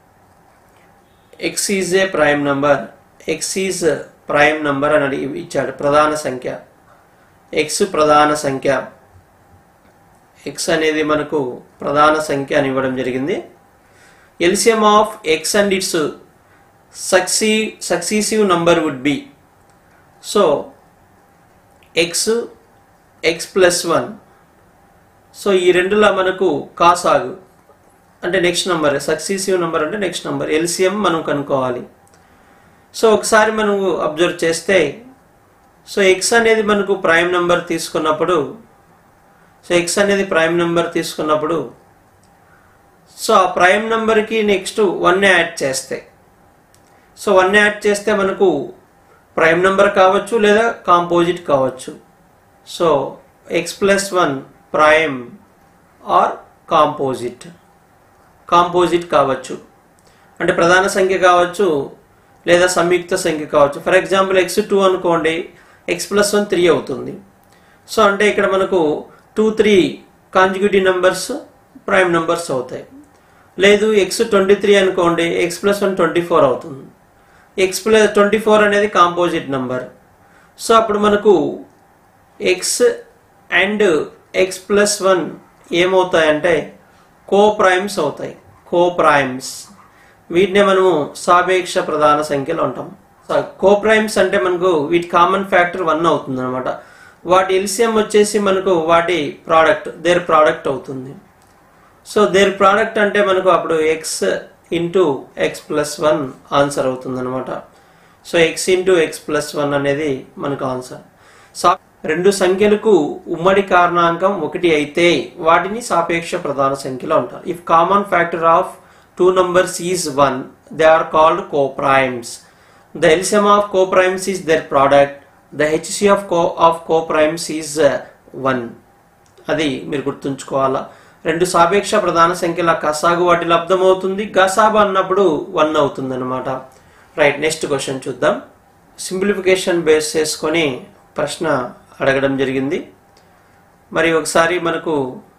X is a prime number X is prime number అని అడిగి ఇచ్చాడు ప్రధాన సంఖ్య ఎక్స్ ప్రధాన సంఖ్య ఎక్స్ అనేది మనకు ప్రధాన సంఖ్య అని ఇవ్వడం జరిగింది LCM of X and its సక్సీ successive number would be so X X plus one so ఈ రెండులో మనకు కాసాగు అంటే నెక్స్ట్ నంబర్ సక్సీసివ్ నంబర్ అంటే నెక్స్ట్ నంబర్ ఎల్సిఎం మనం కనుక్కోవాలి సో ఒకసారి మనం అబ్జర్వ్ చేస్తే సో ఎక్స్ అనేది మనకు ప్రైమ్ నెంబర్ తీసుకున్నప్పుడు సో ఎక్స్ అనేది ప్రైమ్ నెంబర్ తీసుకున్నప్పుడు సో ఆ ప్రైమ్ నెంబర్కి నెక్స్ట్ వన్ యాడ్ చేస్తే సో వన్ యాడ్ చేస్తే మనకు ప్రైమ్ నెంబర్ కావచ్చు లేదా కాంపోజిట్ కావచ్చు so X plus one prime or composite composite కావచ్చు అంటే ప్రధాన సంఖ్య కావచ్చు లేదా సంయుక్త సంఖ్య కావచ్చు ఫర్ ఎగ్జాంపుల్ ఎక్స్ టూ అనుకోండి ఎక్స్ ప్లస్ వన్ త్రీ అవుతుంది సో అంటే ఇక్కడ మనకు two three consecutive numbers prime numbers అవుతాయి లేదు ఎక్స్ ట్వంటీ త్రీ అనుకోండి X plus one twenty four అవుతుంది ఎక్స్ ప్లస్ ట్వంటీ ఫోర్ అనేది కాంపోజిట్ నెంబర్ సో అప్పుడు మనకు X and X plus one ఏమవుతాయంటే కో ప్రైమ్స్ అవుతాయి కో ప్రైమ్స్ వీటినే మనము సాపేక్ష ప్రధాన సంఖ్యలు అంటాం కో ప్రైమ్స్ అంటే మనకు వీటి కామన్ ఫ్యాక్టర్ వన్ అవుతుంది అనమాట వాటి ఎల్సిఎం వచ్చేసి మనకు వాటి ప్రోడక్ట్ దేర్ ప్రోడక్ట్ అవుతుంది సో దేర్ ప్రోడక్ట్ అంటే మనకు అప్పుడు X into X plus one answer అవుతుంది అనమాట so X into X plus one అనేది మనకు ఆన్సర్ సా రెండు సంఖ్యలకు ఉమ్మడి కారణాంకం ఒకటి అయితే వాటిని సాపేక్ష ప్రధాన సంఖ్యలు అంటారు if common factor of two numbers is one they are called coprimes the LCM of coprimes is their product the HC of co of coprimes is one అది మీరు గుర్తుంచుకోవాలా రెండు సాపేక్ష ప్రధాన సంఖ్యల కసాగు వాటి లబ్ధం అవుతుంది గసాబా అన్నప్పుడు వన్ అవుతుంది అనమాట రైట్ నెక్స్ట్ క్వశ్చన్ చూద్దాం సింప్లిఫికేషన్ బేస్ చేసుకొని ప్రశ్న అడగడం జరిగింది మరి ఒకసారి మనకు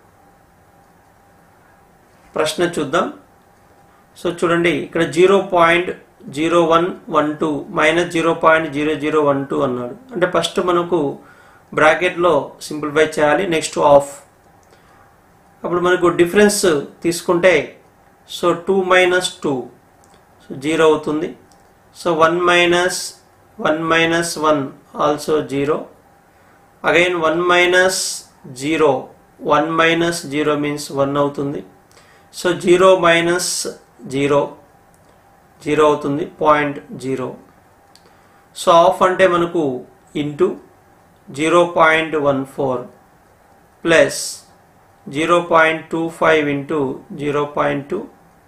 ప్రశ్న చూద్దాం సో చూడండి ఇక్కడ zero point zero one one two minus zero point zero zero one two అన్నాడు అంటే ఫస్ట్ మనకు బ్రాకెట్లో సింప్లిఫై చేయాలి నెక్స్ట్ ఆఫ్ అప్పుడు మనకు డిఫరెన్స్ తీసుకుంటే so two minus two so zero అవుతుంది so one minus one minus one also zero again one minus zero one minus zero means one అవుతుంది so zero minus zero zero అవుతుంది point zero so of అంటే మనకు into zero point one four plus zero point two five into zero point two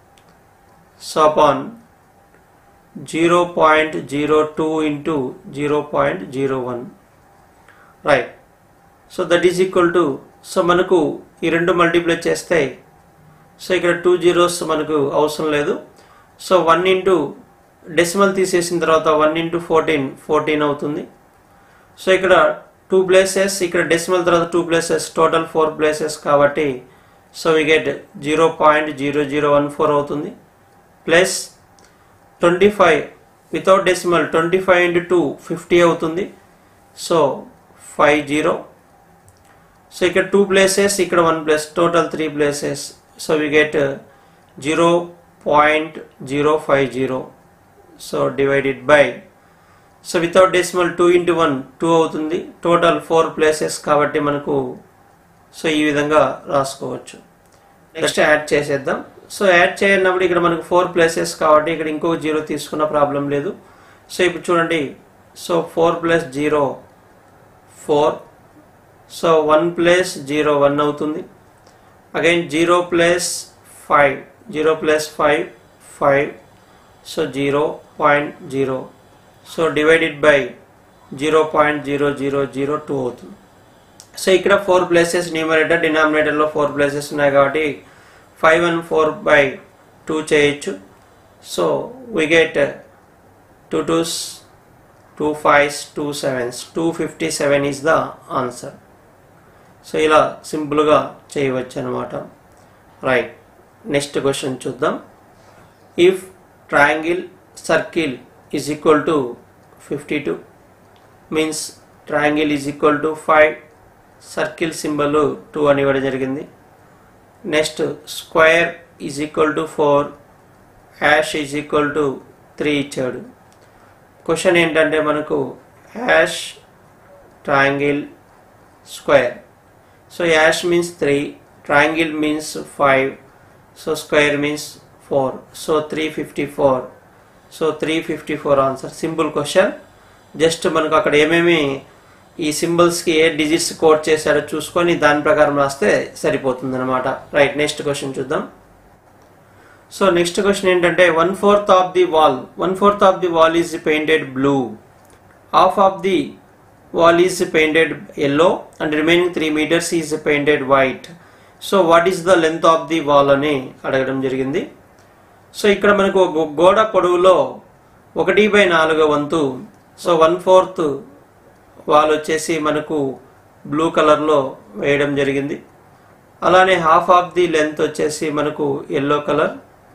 so upon zero point zero two into zero point zero one right so that is equal to so మనకు ఈ రెండు multiply చేస్తే so ఇక్కడ two zeros మనకు అవసరం లేదు so one into decimal తీసేసిన తర్వాత వన్ ఇంటూ ఫోర్టీన్ ఫోర్టీన్ అవుతుంది సో ఇక్కడ టూ ప్లేసెస్ ఇక్కడ డెసిమల్ తర్వాత two places total four places కాబట్టి so we get zero point zero zero one four అవుతుంది plus twenty five without decimal twenty five into two fifty అవుతుంది so five zero so ఇక్కడ two places ఇక్కడ one place total three places so we get zero point zero five zero so divided by so without decimal two into one two అవుతుంది total four places కాబట్టి మనకు so ఈ విధంగా రాసుకోవచ్చు next add చేసేద్దాం so add చేయనప్పుడు ఇక్కడ మనకు ఫోర్ ప్లేసెస్ కాబట్టి ఇక్కడ ఇంకో జీరో తీసుకున్న ప్రాబ్లం లేదు సో ఇప్పుడు చూడండి so four plus zero four so one plus zero one అవుతుంది again zero plus five zero plus five five so zero point zero so divided by zero point zero zero zero two అవుతుంది so ఇక్కడ four places numerator డినామినేటర్లో four places ఉన్నాయి కాబట్టి five and four by two చేయొచ్చు so we get two twos two fives two sevens two fifty seven is the answer so ఇలా సింపుల్గా చేయవచ్చు అనమాట రైట్ నెక్స్ట్ క్వశ్చన్ చూద్దాం if triangle circle is equal to fifty two means triangle is equal to five circle symbol two అని ఇవ్వడం జరిగింది next square is equal to four hash is equal to three ఇచ్చాడు question ఏంటంటే మనకు hash triangle square so hash means three triangle means five so square means four so three fifty four so three fifty four answer simple question just మనకు అక్కడ ఏమేమి ఈ సింబల్స్కి ఏ digits code చేశాడో చూసుకొని దాని ప్రకారం రాస్తే సరిపోతుంది అనమాట రైట్ నెక్స్ట్ క్వశ్చన్ చూద్దాం సో నెక్స్ట్ క్వశ్చన్ ఏంటంటే one fourth of the wall one fourth of the wall is painted blue half of the wall is painted yellow and remaining three metres is painted white so what is the length of the wall అని అడగడం జరిగింది so ఇక్కడ మనకు ఒక గోడ పొడవులో ఒకటి by నాలుగో వంతు సో వన్ ఫోర్త్ వాల్ వచ్చేసి మనకు బ్లూ కలర్లో వేయడం జరిగింది అలానే హాఫ్ ఆఫ్ ది లెంత్ వచ్చేసి మనకు yellow colour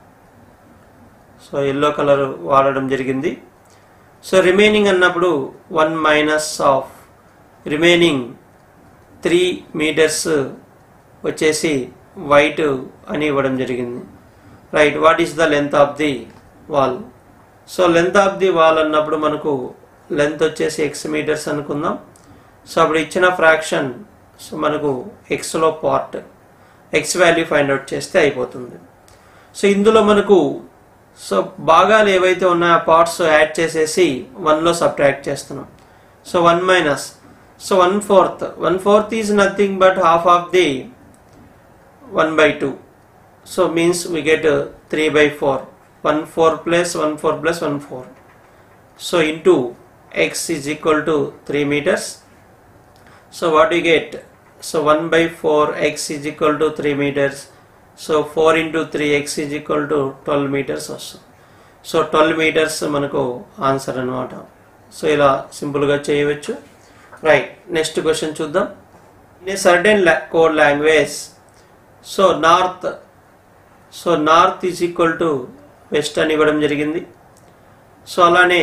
so yellow colour వాడడం జరిగింది సో రిమైనింగ్ అన్నప్పుడు one minus of remaining three metres వచ్చేసి వైట్ అని ఇవ్వడం జరిగింది right what is the length of the wall so length of the wall అన్నప్పుడు మనకు లెంత్ వచ్చేసి ఎక్స్ మీటర్స్ అనుకుందాం సో అప్పుడు ఇచ్చిన ఫ్రాక్షన్ సో మనకు ఎక్స్లో part X value find out చేస్తే అయిపోతుంది సో ఇందులో మనకు సో భాగాలు ఏవైతే ఉన్నాయో ఆ పార్ట్స్ యాడ్ చేసేసి వన్లో సబ్ట్రాక్ట్ చేస్తున్నాం so one minus so one fourth one fourth is nothing but half of the one by two so means we get uh, 3 by 4 1 4 plus 1 4 plus 1 4 so into x is equal to 3 meters so what we get so 1 by 4 x is equal to 3 meters so 4 into 3 x is equal to 12 meters వస్తుంది so twelve metres మనకు answer అనమాట so ఇలా సింపుల్గా చేయవచ్చు right next question చూద్దాం in a certain code language so north so north is equal to west అని ఇవ్వడం జరిగింది సో అలానే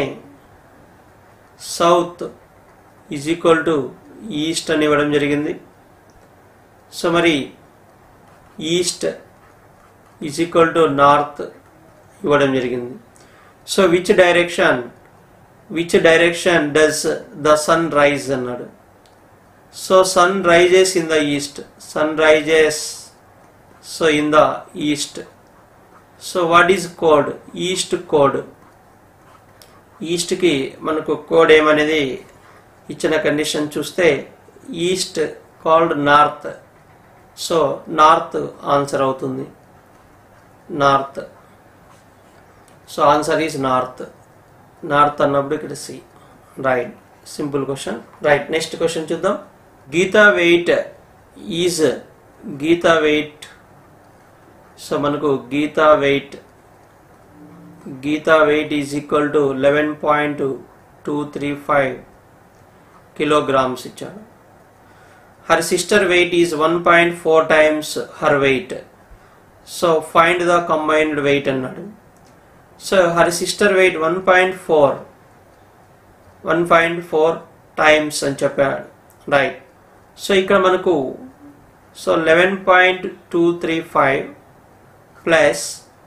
south is equal to east అని ఇవ్వడం జరిగింది సో మరి east is equal to north ఇవ్వడం జరిగింది so which direction which direction does the sun rise అన్నాడు so sun rises in the east sun rises so in the east so what is code east code ఈస్ట్కి మనకు code ఏమనేది ఇచ్చిన condition చూస్తే east called north so north answer అవుతుంది north so answer is north north అన్నప్పుడు ఇక్కడ C right simple question right next question చూద్దాం Geeta weight is Geeta weight so మనకు Geeta weight Geeta weight is equal to eleven point two three five kilograms ఇచ్చాడు her sister weight is one point four times her weight so find the combined weight అన్నాడు so her sister weight one point four one point four times అని చెప్పాడు right so ఇక్కడ మనకు so eleven point two three five plus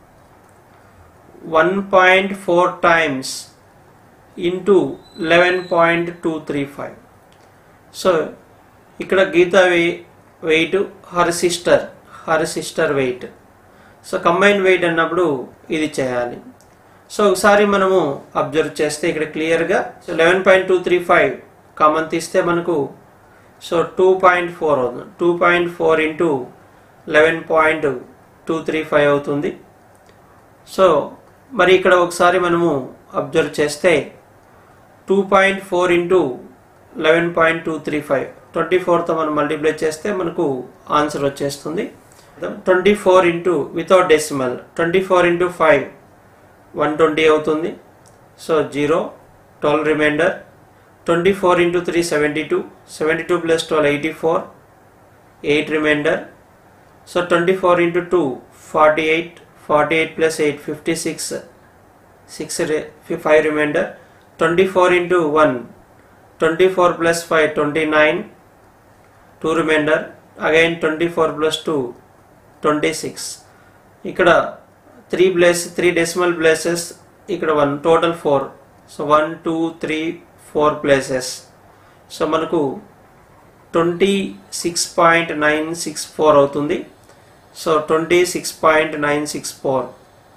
one point four times into eleven point two three five so ఇక్కడ Geeta weight her sister her sister weight so combine weight అన్నప్పుడు ఇది చేయాలి so ఒకసారి మనము అబ్జర్వ్ చేస్తే ఇక్కడ క్లియర్గా so eleven point two three five common తీస్తే మనకు సో టూ పాయింట్ ఫోర్ అవుతుంది two point four into eleven point two three five అవుతుంది సో మరి ఇక్కడ ఒకసారి మనము అబ్జర్వ్ చేస్తే two point four into eleven point two three five twenty ఫోర్తో మనం మల్టిప్లై చేస్తే మనకు ఆన్సర్ వచ్చేస్తుంది twenty four into without decimal twenty four into five one twenty అవుతుంది so zero twelve remainder twenty four into three seventy two seventy two plus twelve eighty four eight remainder so twenty four into two forty eight forty eight plus eight fifty six six five remainder twenty four into one twenty four plus five twenty nine two remainder again twenty four plus two twenty six ఇక్కడ three place three decimal places ఇక్కడ one total four so one two three four places so మనకు twenty six point nine six four అవుతుంది so twenty six point nine six four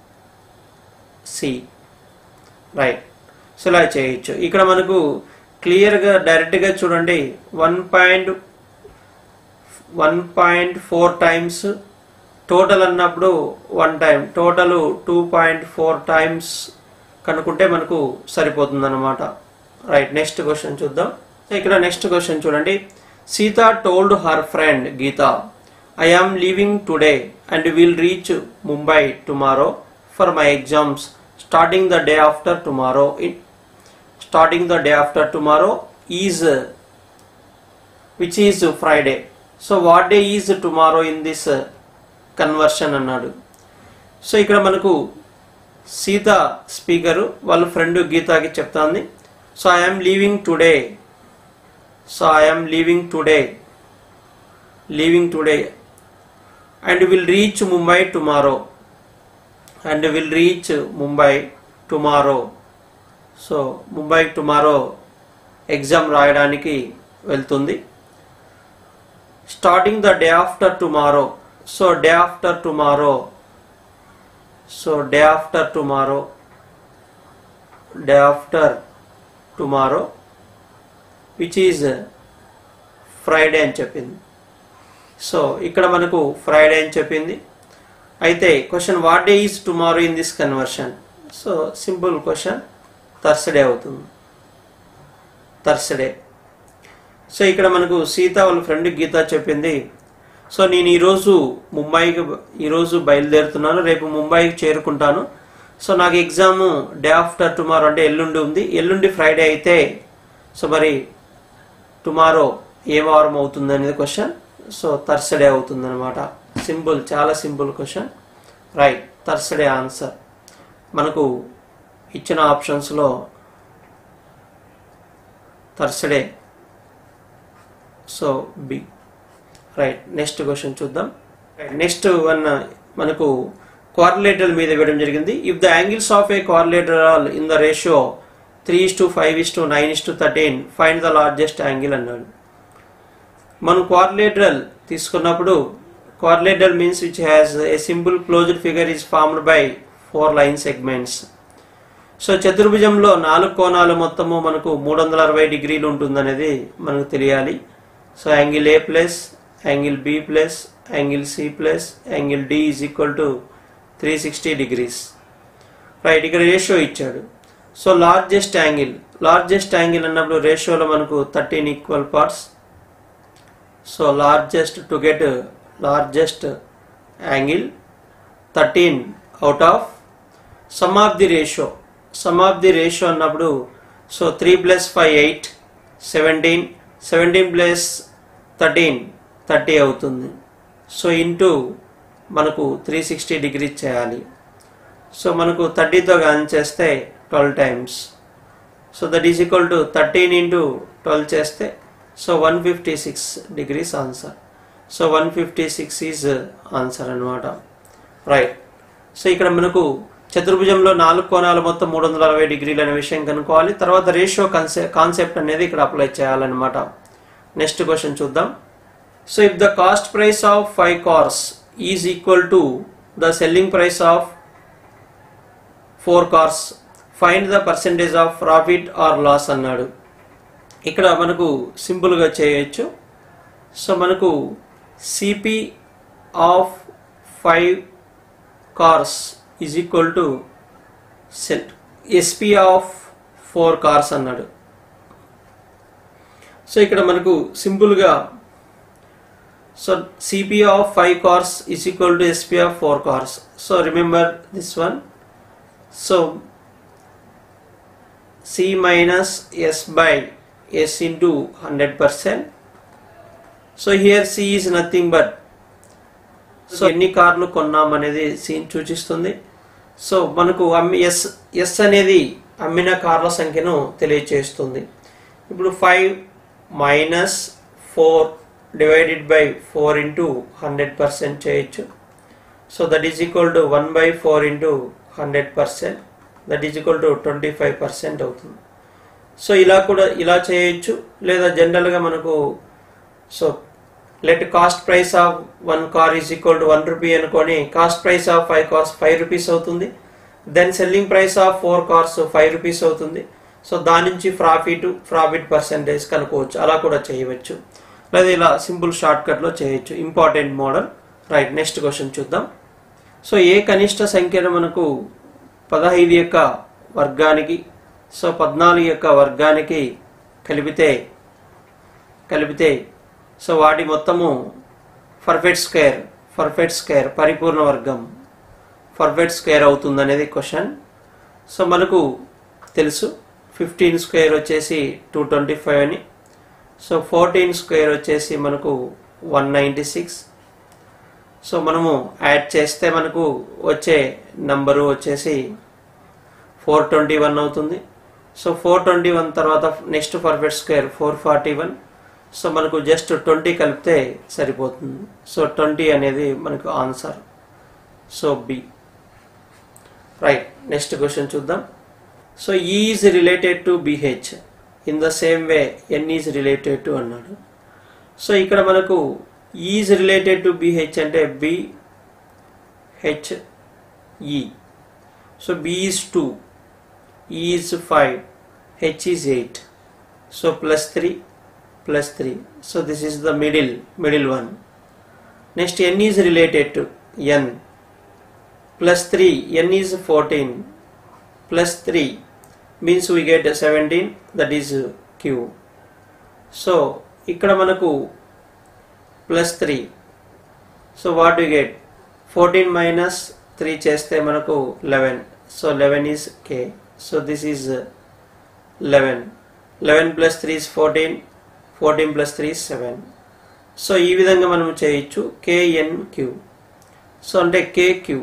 C right so ఇలా చేయొచ్చు ఇక్కడ మనకు క్లియర్గా డైరెక్ట్గా చూడండి one point one point four times total అన్నప్పుడు one time total two point four times కనుక్కుంటే మనకు సరిపోతుంది అనమాట రైట్ నెక్స్ట్ క్వశ్చన్ చూద్దాం సో ఇక్కడ నెక్స్ట్ క్వశ్చన్ చూడండి Sita told her friend Geeta I am leaving today and will reach Mumbai tomorrow for my exams starting the day after tomorrow starting the day after tomorrow is which is Friday so what day is tomorrow in this conversion అన్నాడు so ఇక్కడ మనకు Sita speaker వాళ్ళ friend గీతాకి చెప్తాంది so I'm leaving today so I'm leaving today leaving today and will reach Mumbai tomorrow and will reach Mumbai tomorrow so Mumbai tomorrow exam రాయడానికి వెళ్తుంది starting the day after tomorrow so day after tomorrow so day after tomorrow day after tomorrow which is Friday అని చెప్పింది so ఇక్కడ మనకు Friday అని చెప్పింది అయితే question what day is tomorrow in this conversion so simple question Thursday అవుతుంది Thursday so ఇక్కడ మనకు సీత వాళ్ళ ఫ్రెండ్ గీత చెప్పింది సో నేను ఈరోజు ముంబైకి ఈరోజు బయలుదేరుతున్నాను రేపు ముంబైకి చేరుకుంటాను సో నాకు ఎగ్జామ్ డే ఆఫ్టర్ టుమారో అంటే ఎల్లుండి ఉంది ఎల్లుండి ఫ్రైడే అయితే సో మరి టుమారో ఏ వారం అవుతుంది అనేది క్వశ్చన్ సో థర్స్డే అవుతుంది అనమాట సింపుల్ చాలా simple question right Thursday answer మనకు ఇచ్చిన ఆప్షన్స్లో Thursday so B right next question చూద్దాం నెక్స్ట్ వన్ మనకు క్వార్లేటర్ మీద ఇవ్వడం జరిగింది if the angles of a quadrilateral in the ratio three is to five is to nine is to thirteen find the largest angle అన్నాడు మనం quadrilateral తీసుకున్నప్పుడు quadrilateral means which has a simple closed figure is formed by four line segments so చతుర్భుజంలో నాలుగు కోణాలు మొత్తము మనకు మూడు వందల అరవై డిగ్రీలు ఉంటుందనేది మనకు తెలియాలి so angle A plus angle B plus angle C plus angle D is equal to three sixty degrees right ఇక్కడ రేషియో ఇచ్చాడు so largest angle largest angle అన్నప్పుడు రేషియోలో మనకు thirteen equal parts so largest to get largest angle thirteen out of sum of the ratio sum of the ratio అన్నప్పుడు so three plus five eight seventeen seventeen plus thirteen thirty అవుతుంది so into మనకు three sixty degrees చేయాలి so మనకు థర్టీతో గాన్ చేస్తే twelve times so that is equal to thirteen into twelve చేస్తే so one fifty six degrees answer so one fifty six is answer అనమాట right so ఇక్కడ మనకు చతుర్భుజంలో నాలుగు కోణాలు మొత్తం మూడు వందల అరవై డిగ్రీలు అనే విషయం కనుక్కోవాలి తర్వాత రేషియో కాన్సె కాన్సెప్ట్ అనేది ఇక్కడ అప్లై చేయాలన్నమాట నెక్స్ట్ క్వశ్చన్ చూద్దాం so if the cost price of five cars is equal to the selling price of four cars find the percentage of profit or loss అన్నాడు ఇక్కడ మనకు సింపుల్గా చేయొచ్చు సో మనకు CP of five cars is equal to sell SP of four cars అన్నాడు so ఇక్కడ మనకు సింపుల్గా so CP of five cars is equal to SP of four cars so remember this one so C minus S by S into hundred percent so here C is nothing but so ఎన్ని కార్లు కొన్నాం అనేది scene సూచిస్తుంది so మనకు అమ్మి yes yes అనేది అమ్మిన కార్ల సంఖ్యను తెలియచేస్తుంది ఇప్పుడు five minus four divided by four into hundred percent చేయొచ్చు so that is equal to one by four into hundred percent that is equal to twenty five percent అవుతుంది సో ఇలా కూడా ఇలా చేయొచ్చు లేదా జనరల్గా మనకు so let cost price of one car is equal to one rupee అనుకొని cost price of five cars five rupees అవుతుంది then selling price of four cars five rupees అవుతుంది సో దాని నుంచి ప్రాఫిట్ ప్రాఫిట్ పర్సంటేజ్ కనుక్కోవచ్చు అలా కూడా చేయవచ్చు లేదా ఇలా సింపుల్ షార్ట్ కట్లో చేయొచ్చు important model right next question చూద్దాం సో ఏ కనిష్ట సంఖ్యను మనకు పదహైదు యొక్క వర్గానికి సో పద్నాలుగు యొక్క వర్గానికి కలిపితే కలిపితే సో వాటి మొత్తము పర్ఫెక్ట్ స్క్వేర్ పర్ఫెక్ట్ స్క్వేర్ పరిపూర్ణ వర్గం పర్ఫెక్ట్ స్క్వేర్ అవుతుంది అనేది క్వశ్చన్ సో మనకు తెలుసు ఫిఫ్టీన్ స్క్వేర్ వచ్చేసి టూ ట్వంటీ ఫైవ్ అని సో ఫోర్టీన్ స్క్వేర్ వచ్చేసి మనకు వన్ నైంటీ సిక్స్ సో మనము యాడ్ చేస్తే మనకు వచ్చే నంబరు వచ్చేసి ఫోర్ ట్వంటీ వన్ అవుతుంది సో ఫోర్ ట్వంటీ వన్ తర్వాత next perfect square four forty one so మనకు జస్ట్ ట్వంటీ కలిపితే సరిపోతుంది సో ట్వంటీ అనేది మనకు answer so B right next question చూద్దాం so E is related to BH in the same way N is related to అన్నాడు so ఇక్కడ మనకు is related to BH అంటే B H E so B is two E is five H is eight so plus three plus three so this is the middle middle one next N is related to N plus three N is fourteen plus three means we get seventeen that is Q so ఇక్కడ మనకు plus three so what you get fourteen minus three చేస్తే మనకు eleven so eleven is K so this is eleven eleven plus three is fourteen fourteen plus three is seven so ఈ విధంగా మనం చేయొచ్చు KN Q so అంటే K Q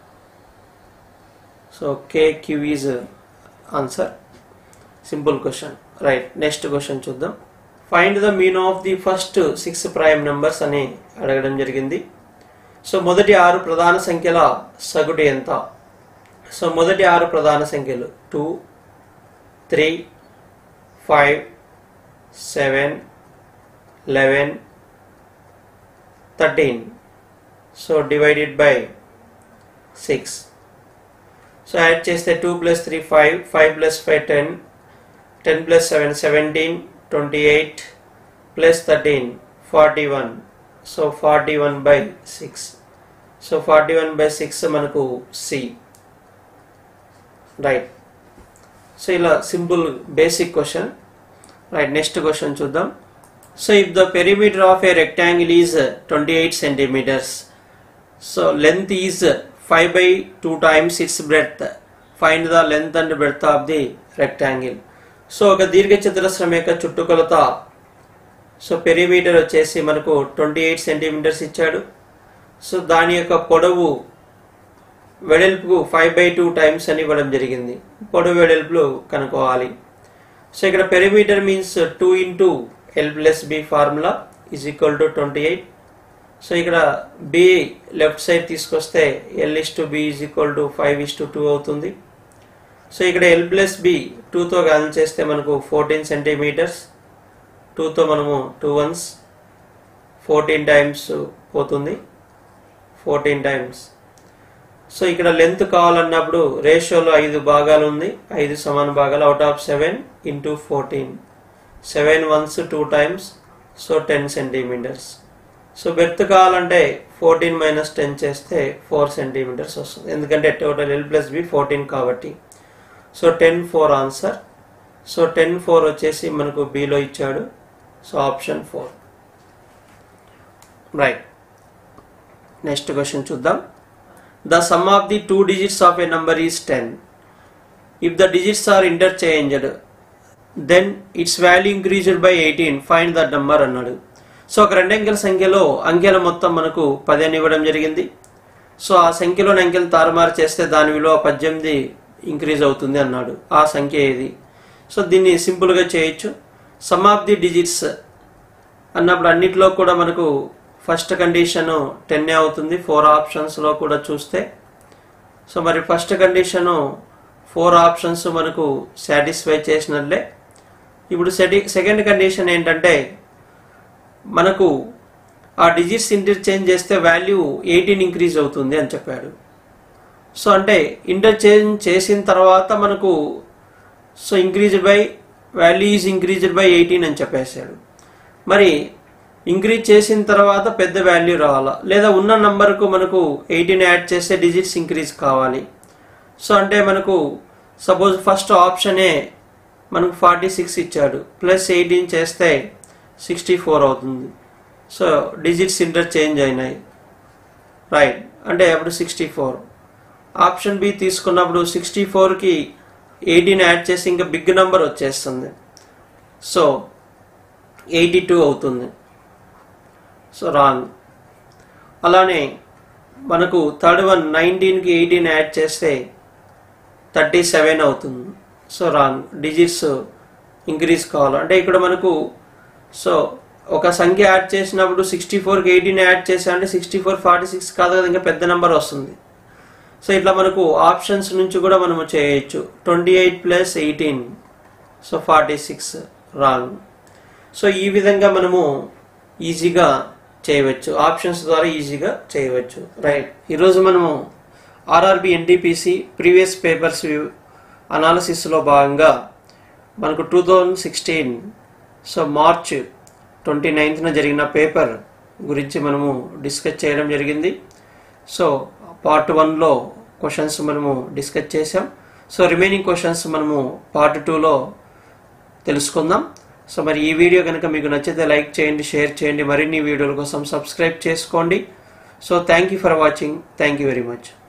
so K Q is answer simple question right next question చూద్దాం find the mean of the first six prime numbers అని అడగడం జరిగింది so మొదటి ఆరు ప్రధాన సంఖ్యల సగటు ఎంత సో మొదటి ఆరు ప్రధాన సంఖ్యలు two three five seven eleven thirteen so divided by six so add చేస్తే two plus three five five plus five ten ten plus seven seventeen twenty eight plus thirteen forty one so forty one by six so forty one by six మనకు C right so ఇలా simple basic question right next question చూద్దాం so if the perimeter of a rectangle is twenty eight centimetres so length is five by two times its breadth find the length and breadth of the rectangle so ఒక దీర్ఘచతురస్రం యొక్క చుట్టుకొలత so perimeter వచ్చేసి మనకు twenty eight centimetres ఇచ్చాడు so దాని యొక్క పొడవు వెడల్పుకు ఫైవ్ బై టూ టైమ్స్ అని ఇవ్వడం జరిగింది పొడవు వెడల్పులు కనుక్కోవాలి సో ఇక్కడ perimeter means two into L plus B formula is equal to twenty eight so ఇక్కడ బి లెఫ్ట్ సైడ్ తీసుకొస్తే L is to B is equal to five is to two అవుతుంది సో ఇక్కడ ఎల్ ప్లస్ బి టూతో cancel చేస్తే మనకు fourteen centimetres టూతో మనము two ones fourteen times పోతుంది ఫోర్టీన్ టైమ్స్ సో ఇక్కడ లెంత్ కావాలన్నప్పుడు రేషియోలో ఐదు భాగాలు ఉంది ఐదు సమాన భాగాలు out of seven into fourteen seven ones two times so ten centimetres so breadth కావాలంటే ఫోర్టీన్ మైనస్ టెన్ చేస్తే ఫోర్ సెంటీమీటర్స్ వస్తుంది ఎందుకంటే total L plus B fourteen కాబట్టి so ten four answer so ten four వచ్చేసి మనకు బిలో ఇచ్చాడు so option four right next question చూద్దాం the sum of the two digits of a number is ten if the digits are interchanged then its value increased by eighteen find the number అన్నాడు so ఒక రెండంకెల సంఖ్యలో అంకెల మొత్తం మనకు పదిహేను ఇవ్వడం జరిగింది సో ఆ సంఖ్యలోని అంకెలు తారుమారు చేస్తే దాని విలువ పద్దెనిమిది ఇంక్రీజ్ అవుతుంది అన్నాడు ఆ సంఖ్య ఏది సో దీన్ని సింపుల్గా చేయొచ్చు సమ్ ఆఫ్ ది డిజిట్స్ అన్నప్పుడు అన్నిట్లో కూడా మనకు ఫస్ట్ కండిషన్ టెన్నే అవుతుంది ఫోర్ ఆప్షన్స్లో కూడా చూస్తే సో మరి ఫస్ట్ కండిషను ఫోర్ ఆప్షన్స్ మనకు సాటిస్ఫై చేసినట్లే ఇప్పుడు సెటి సెకండ్ కండిషన్ ఏంటంటే మనకు ఆ డిజిట్స్ ఇంటర్చేంజ్ చేస్తే వాల్యూ ఎయిటీన్ ఇంక్రీజ్ అవుతుంది అని చెప్పాడు సో అంటే ఇంటర్చేంజ్ చేసిన తర్వాత మనకు so increased by value is increased by eighteen అని చెప్పేశాడు మరి ఇంక్రీజ్ చేసిన తర్వాత పెద్ద వాల్యూ రావాలా లేదా ఉన్న నంబర్కు మనకు ఎయిటీన్ యాడ్ చేస్తే డిజిట్స్ ఇంక్రీజ్ కావాలి సో అంటే మనకు సపోజ్ ఫస్ట్ ఆప్షనే మనకు ఫార్టీ సిక్స్ ఇచ్చాడు ప్లస్ ఎయిటీన్ చేస్తే సిక్స్టీ ఫోర్ అవుతుంది సో డిజిట్స్ ఇంటర్చేంజ్ అయినాయి రైట్ అంటే అప్పుడు సిక్స్టీ ఫోర్ ఆప్షన్ బి తీసుకున్నప్పుడు సిక్స్టీ ఫోర్కి ఎయిటీన్ యాడ్ చేసి ఇంకా బిగ్ నెంబర్ వచ్చేస్తుంది సో ఎయిటీ టూ అవుతుంది సో రాంగ్ అలానే మనకు థర్డ్ వన్ నైన్టీన్కి ఎయిటీన్ యాడ్ చేస్తే థర్టీ సెవెన్ అవుతుంది సో రాంగ్ డిజిట్స్ ఇంక్రీజ్ కావాలి అంటే ఇక్కడ మనకు సో ఒక సంఖ్య యాడ్ చేసినప్పుడు సిక్స్టీ ఫోర్కి ఎయిటీన్ యాడ్ చేసా అంటే సిక్స్టీ ఫోర్ ఫార్టీ సిక్స్ కాదు కదా ఇంకా పెద్ద నెంబర్ వస్తుంది సో ఇట్లా మనకు ఆప్షన్స్ నుంచి కూడా మనము చేయొచ్చు twenty eight plus eighteen so forty six wrong so ఈ విధంగా మనము ఈజీగా చేయవచ్చు ఆప్షన్స్ ద్వారా ఈజీగా చేయవచ్చు రైట్ ఈరోజు మనము ఆర్ఆర్బి ఎన్టీపీసీ ప్రీవియస్ పేపర్స్ అనాలసిస్లో భాగంగా మనకు two thousand sixteen so March twenty నైన్త్న జరిగిన పేపర్ గురించి మనము డిస్కస్ చేయడం జరిగింది సో పార్ట్ వన్లో క్వశ్చన్స్ మనము డిస్కస్ చేసాం సో రిమైనింగ్ క్వశ్చన్స్ మనము పార్ట్ టూలో తెలుసుకుందాం సో మరి ఈ వీడియో కనుక మీకు నచ్చితే లైక్ చేయండి షేర్ చేయండి మరిన్ని వీడియోల కోసం సబ్స్క్రైబ్ చేసుకోండి so thank you for watching thank you very much